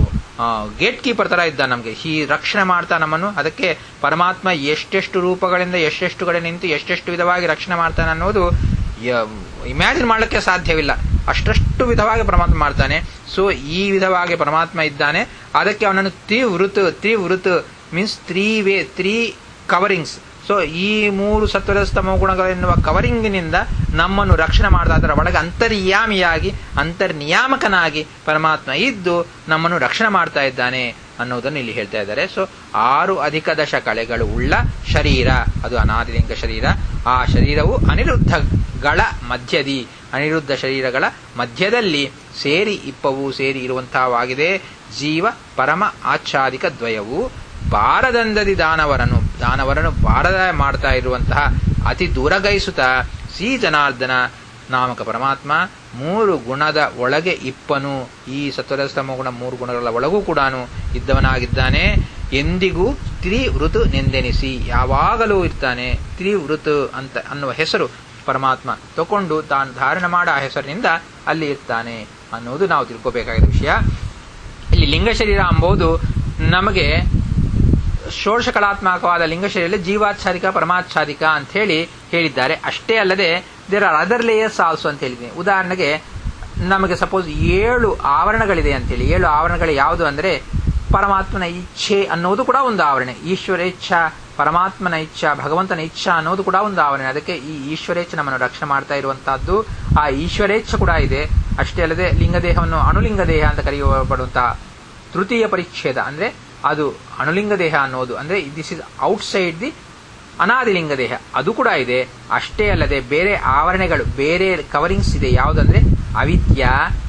A: ಗೇಟ್ ಕೀಪರ್ ತರ ಇದ್ದ ನಮಗೆ ಈ ರಕ್ಷಣೆ ಮಾಡ್ತಾ ನಮ್ಮನ್ನು ಅದಕ್ಕೆ ಪರಮಾತ್ಮ ಎಷ್ಟೆಷ್ಟು ರೂಪಗಳಿಂದ ಎಷ್ಟೆಷ್ಟು ಕಡೆ ನಿಂತು ಎಷ್ಟೆಷ್ಟು ವಿಧವಾಗಿ ರಕ್ಷಣೆ ಮಾಡ್ತಾನೆ ಅನ್ನೋದು ಇಮ್ಯಾಜಿನ್ ಮಾಡಲಿಕ್ಕೆ ಸಾಧ್ಯವಿಲ್ಲ ಅಷ್ಟಷ್ಟು ವಿಧವಾಗಿ ಪರಮಾತ್ಮ ಮಾಡ್ತಾನೆ ಸೊ ಈ ವಿಧವಾಗಿ ಪರಮಾತ್ಮ ಇದ್ದಾನೆ ಅದಕ್ಕೆ ಅವನನ್ನು ತ್ರಿವೃತ್ ತ್ರಿವೃತ್ means three way three coverings so ಈ ಮೂರು ಸತ್ವದ ಸ್ತಮ ಗುಣಗಳೆನ್ನುವ ಕವರಿಂಗಿನಿಂದ ನಮ್ಮನ್ನು ರಕ್ಷಣೆ ಮಾಡ್ತಾ ಅದರ ಒಳಗೆ ಅಂತರ್ಯಾಮಿಯಾಗಿ ಅಂತರ್ನಿಯಾಮಕನಾಗಿ ಪರಮಾತ್ಮ ಇದ್ದು ನಮ್ಮನ್ನು ರಕ್ಷಣೆ ಮಾಡ್ತಾ ಇದ್ದಾನೆ ಅನ್ನೋದನ್ನು ಇಲ್ಲಿ ಹೇಳ್ತಾ ಇದ್ದಾರೆ ಸೊ ಆರು ಅಧಿಕ ದಶ ಕಳೆಗಳು ಉಳ್ಳ ಶರೀರ ಅದು ಅನಾದಿಲಿಂಗ ಶರೀರ ಆ ಶರೀರವು ಅನಿರುದ್ಧಗಳ ಮಧ್ಯದಿ ಅನಿರುದ್ಧ ಶರೀರಗಳ ಮಧ್ಯದಲ್ಲಿ ಸೇರಿ ಇಪ್ಪವು ಸೇರಿ ಇರುವಂತಹವಾಗಿದೆ ಜೀವ ಪರಮ ಆಚ್ಛಾದಿಕ ದ್ವಯವು ಬಾರದಂದದಿ ದಾನವರನು ದಾನವರನು ಬಾರದ ಮಾಡ್ತಾ ಇರುವಂತಹ ಅತಿ ದೂರಗೈಸುತ್ತಾ ಶ್ರೀ ಜನಾರ್ದನ ನಾಮಕ ಪರಮಾತ್ಮ ಮೂರು ಗುಣದ ಒಳಗೆ ಇಪ್ಪನು ಈ ಸತ್ವರಸ್ತಮ ಗುಣ ಮೂರು ಗುಣಗಳ ಒಳಗೂ ಕೂಡ ಇದ್ದವನಾಗಿದ್ದಾನೆ ಎಂದಿಗೂ ತ್ರಿವೃತು ನೆಂದೆನಿಸಿ ಯಾವಾಗಲೂ ಇರ್ತಾನೆ ತ್ರಿವೃತು ಅಂತ ಅನ್ನುವ ಹೆಸರು ಪರಮಾತ್ಮ ತಕೊಂಡು ತಾನು ಧಾರಣ ಮಾಡ ಆ ಹೆಸರಿನಿಂದ ಅಲ್ಲಿ ಇರ್ತಾನೆ ಅನ್ನೋದು ನಾವು ತಿಳ್ಕೋಬೇಕಾಗಿದ್ದ ವಿಷಯ ಇಲ್ಲಿ ಲಿಂಗ ಶರೀರ ಎಂಬುದು ನಮಗೆ ಷೋಡಶ ಕಲಾತ್ಮಕವಾದ ಲಿಂಗ ಶರೀರ ಜೀವಾಚ್ಛಾದಿಕ ಪರಮಾಚ್ಛಾದಿಕ ಅಂತ ಹೇಳಿ ಹೇಳಿದ್ದಾರೆ ಅಷ್ಟೇ ಅಲ್ಲದೆ there are other layers also ಅಂತ ಹೇಳಿದ್ದೀನಿ ಉದಾಹರಣೆಗೆ ನಮಗೆ ಸಪೋಸ್ ಏಳು ಆವರಣಗಳಿದೆ ಅಂತೇಳಿ ಏಳು ಆವರಣಗಳು ಯಾವುದು ಅಂದ್ರೆ ಪರಮಾತ್ಮನ ಇಚ್ಛೆ ಅನ್ನೋದು ಕೂಡ ಒಂದು ಆವರಣೆ ಈಶ್ವರ ಇಚ್ಛಾ ಪರಮಾತ್ಮನ ಇಚ್ಛಾ ಭಗವಂತನ ಇಚ್ಛಾ ಅನ್ನೋದು ಕೂಡ ಒಂದು ಆವರಣೆ ಅದಕ್ಕೆ ಈ ಈಶ್ವರೇಚ್ಛೆ ನಮ್ಮನ್ನು ರಕ್ಷಣೆ ಮಾಡ್ತಾ ಇರುವಂತಹದ್ದು ಆ ಈಶ್ವರೇಚ್ಛೆ ಕೂಡ ಇದೆ ಅಷ್ಟೇ ಅಲ್ಲದೆ ಲಿಂಗದೇಹವನ್ನು ಅಣುಲಿಂಗ ದೇಹ ಅಂತ ಕರೆಯಲ್ಪಡುವಂತಹ ತೃತೀಯ ಪರಿಚ್ಛೇದ ಅಂದ್ರೆ ಅದು ಅಣುಲಿಂಗ ದೇಹ ಅನ್ನೋದು ಅಂದ್ರೆ ದಿಸ್ ಇಸ್ ಔಟ್ಸೈಡ್ ದಿ ಅನಾದಿಲಿಂಗ ದೇಹ ಅದು ಕೂಡ ಇದೆ ಅಷ್ಟೇ ಅಲ್ಲದೆ ಬೇರೆ ಆವರಣೆಗಳು ಬೇರೆ ಕವರಿಂಗ್ಸ್ ಇದೆ ಯಾವುದಂದ್ರೆ ಅವಿದ್ಯ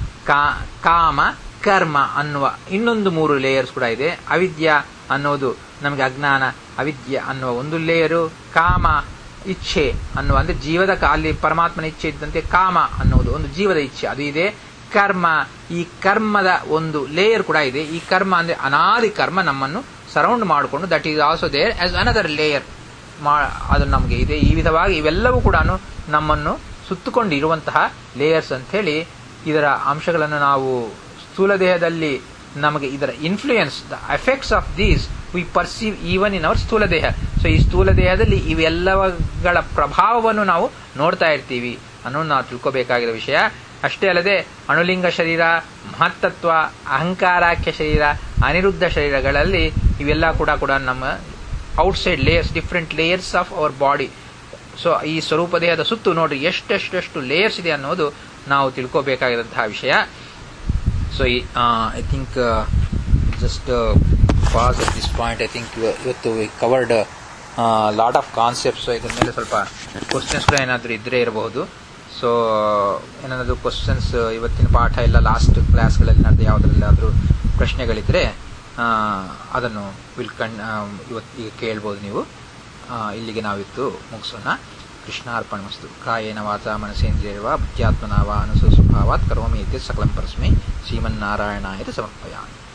A: ಕಾಮ ಕರ್ಮ ಅನ್ನುವ ಇನ್ನೊಂದು ಮೂರು ಲೇಯರ್ಸ್ ಕೂಡ ಇದೆ ಅವಿದ್ಯ ಅನ್ನೋದು ನಮಗೆ ಅಜ್ಞಾನ ಅವಿದ್ಯ ಅನ್ನುವ ಒಂದು ಲೇಯರು ಕಾಮ ಇಚ್ಛೆ ಅನ್ನುವ ಅಂದ್ರೆ ಜೀವದ ಅಲ್ಲಿ ಪರಮಾತ್ಮನ ಇಚ್ಛೆ ಇದ್ದಂತೆ ಕಾಮ ಅನ್ನೋದು ಒಂದು ಜೀವದ ಇಚ್ಛೆ ಅದು ಇದೆ ಕರ್ಮ ಈ ಕರ್ಮದ ಒಂದು ಲೇಯರ್ ಕೂಡ ಇದೆ ಈ ಕರ್ಮ ಅಂದ್ರೆ ಅನಾದಿ ಕರ್ಮ ನಮ್ಮನ್ನು ಸರೌಂಡ್ ಮಾಡಿಕೊಂಡು that is also there as another layer ಅದು ನಮಗೆ ಇದೆ ಈ ವಿಧವಾಗಿ ಇವೆಲ್ಲವೂ ಕೂಡ ನಮ್ಮನ್ನು ಸುತ್ತುಕೊಂಡು ಇರುವಂತಹ ಲೇಯರ್ಸ್ ಅಂತ ಹೇಳಿ ಇದರ ಅಂಶಗಳನ್ನು ನಾವು ಸ್ಥೂಲ ದೇಹದಲ್ಲಿ ನಮಗೆ ಇದರ influence the effects of these we perceive even in our ಸ್ಥೂಲ ದೇಹ ಸೊ ಈ ಸ್ಥೂಲ ದೇಹದಲ್ಲಿ ಇವೆಲ್ಲವುಗಳ ಪ್ರಭಾವವನ್ನು ನಾವು ನೋಡ್ತಾ ಇರ್ತೀವಿ ಅನ್ನೋದು ನಾವು ತಿಳ್ಕೋಬೇಕಾಗಿರೋ ವಿಷಯ ಅಷ್ಟೇ ಅಲ್ಲದೆ ಅಣುಲಿಂಗ ಶರೀರ ಮಹತ್ತತ್ವ ಅಹಂಕಾರಾಖ್ಯ ಶರೀರ ಅನಿರುದ್ಧ ಶರೀರಗಳಲ್ಲಿ ಇವೆಲ್ಲ ಕೂಡ ಕೂಡ ನಮ್ಮ outside layers different layers of our body so ಈ ಸ್ವರೂಪ ದೇಹದ ಸುತ್ತು ನೋಡ್ರಿ ಎಷ್ಟೆಷ್ಟೆಷ್ಟು ಲೇಯರ್ಸ್ ಇದೆ ಅನ್ನೋದು ನಾವು ತಿಳ್ಕೋಬೇಕಾಗಿರುವಂತಹ ವಿಷಯ so I think just pause at this point I think ಇವತ್ತು ಕವರ್ಡ್ ಲಾಟ್ ಆಫ್ ಕಾನ್ಸೆಪ್ಟ್ಸ್ ಇದ್ರ ಮೇಲೆ ಸ್ವಲ್ಪ ಕ್ವಶನ್ಸ್ ಏನಾದರೂ ಇದ್ರೆ ಇರಬಹುದು ಸೊ ಏನಾದರೂ ಕ್ವಶನ್ಸ್ ಇವತ್ತಿನ ಪಾಠ ಎಲ್ಲ ಲಾಸ್ಟ್ ಕ್ಲಾಸ್ಗಳಲ್ಲಿ ನಡೆದ ಯಾವುದರಲ್ಲಾದರೂ ಪ್ರಶ್ನೆಗಳಿದ್ರೆ ಅದನ್ನು ವಿಲ್ ಕಣ್ ಇವತ್ತು ಈಗ ಕೇಳ್ಬೋದು ನೀವು ಇಲ್ಲಿಗೆ ನಾವಿತ್ತು ಮುಗಿಸೋಣ ಕೃಷ್ಣಾರ್ಪಣ ಮಸ್ತು ಕಾಯೇನ ವಾಚ ಮನಸೇಂದ್ರಿಯವ ಬುದ್ಧ್ಯಾತ್ಮನಾವ ಅನುಸು ಸ್ವಭಾವಾತ್ ಕರೋಮಿ ಇತ್ಯ ಸಕಲಂ ಪರಸ್ಮೈ ಶ್ರೀಮನ್ನಾರಾಯಣಾಯ ಸಮರ್ಪಯಾಮಿ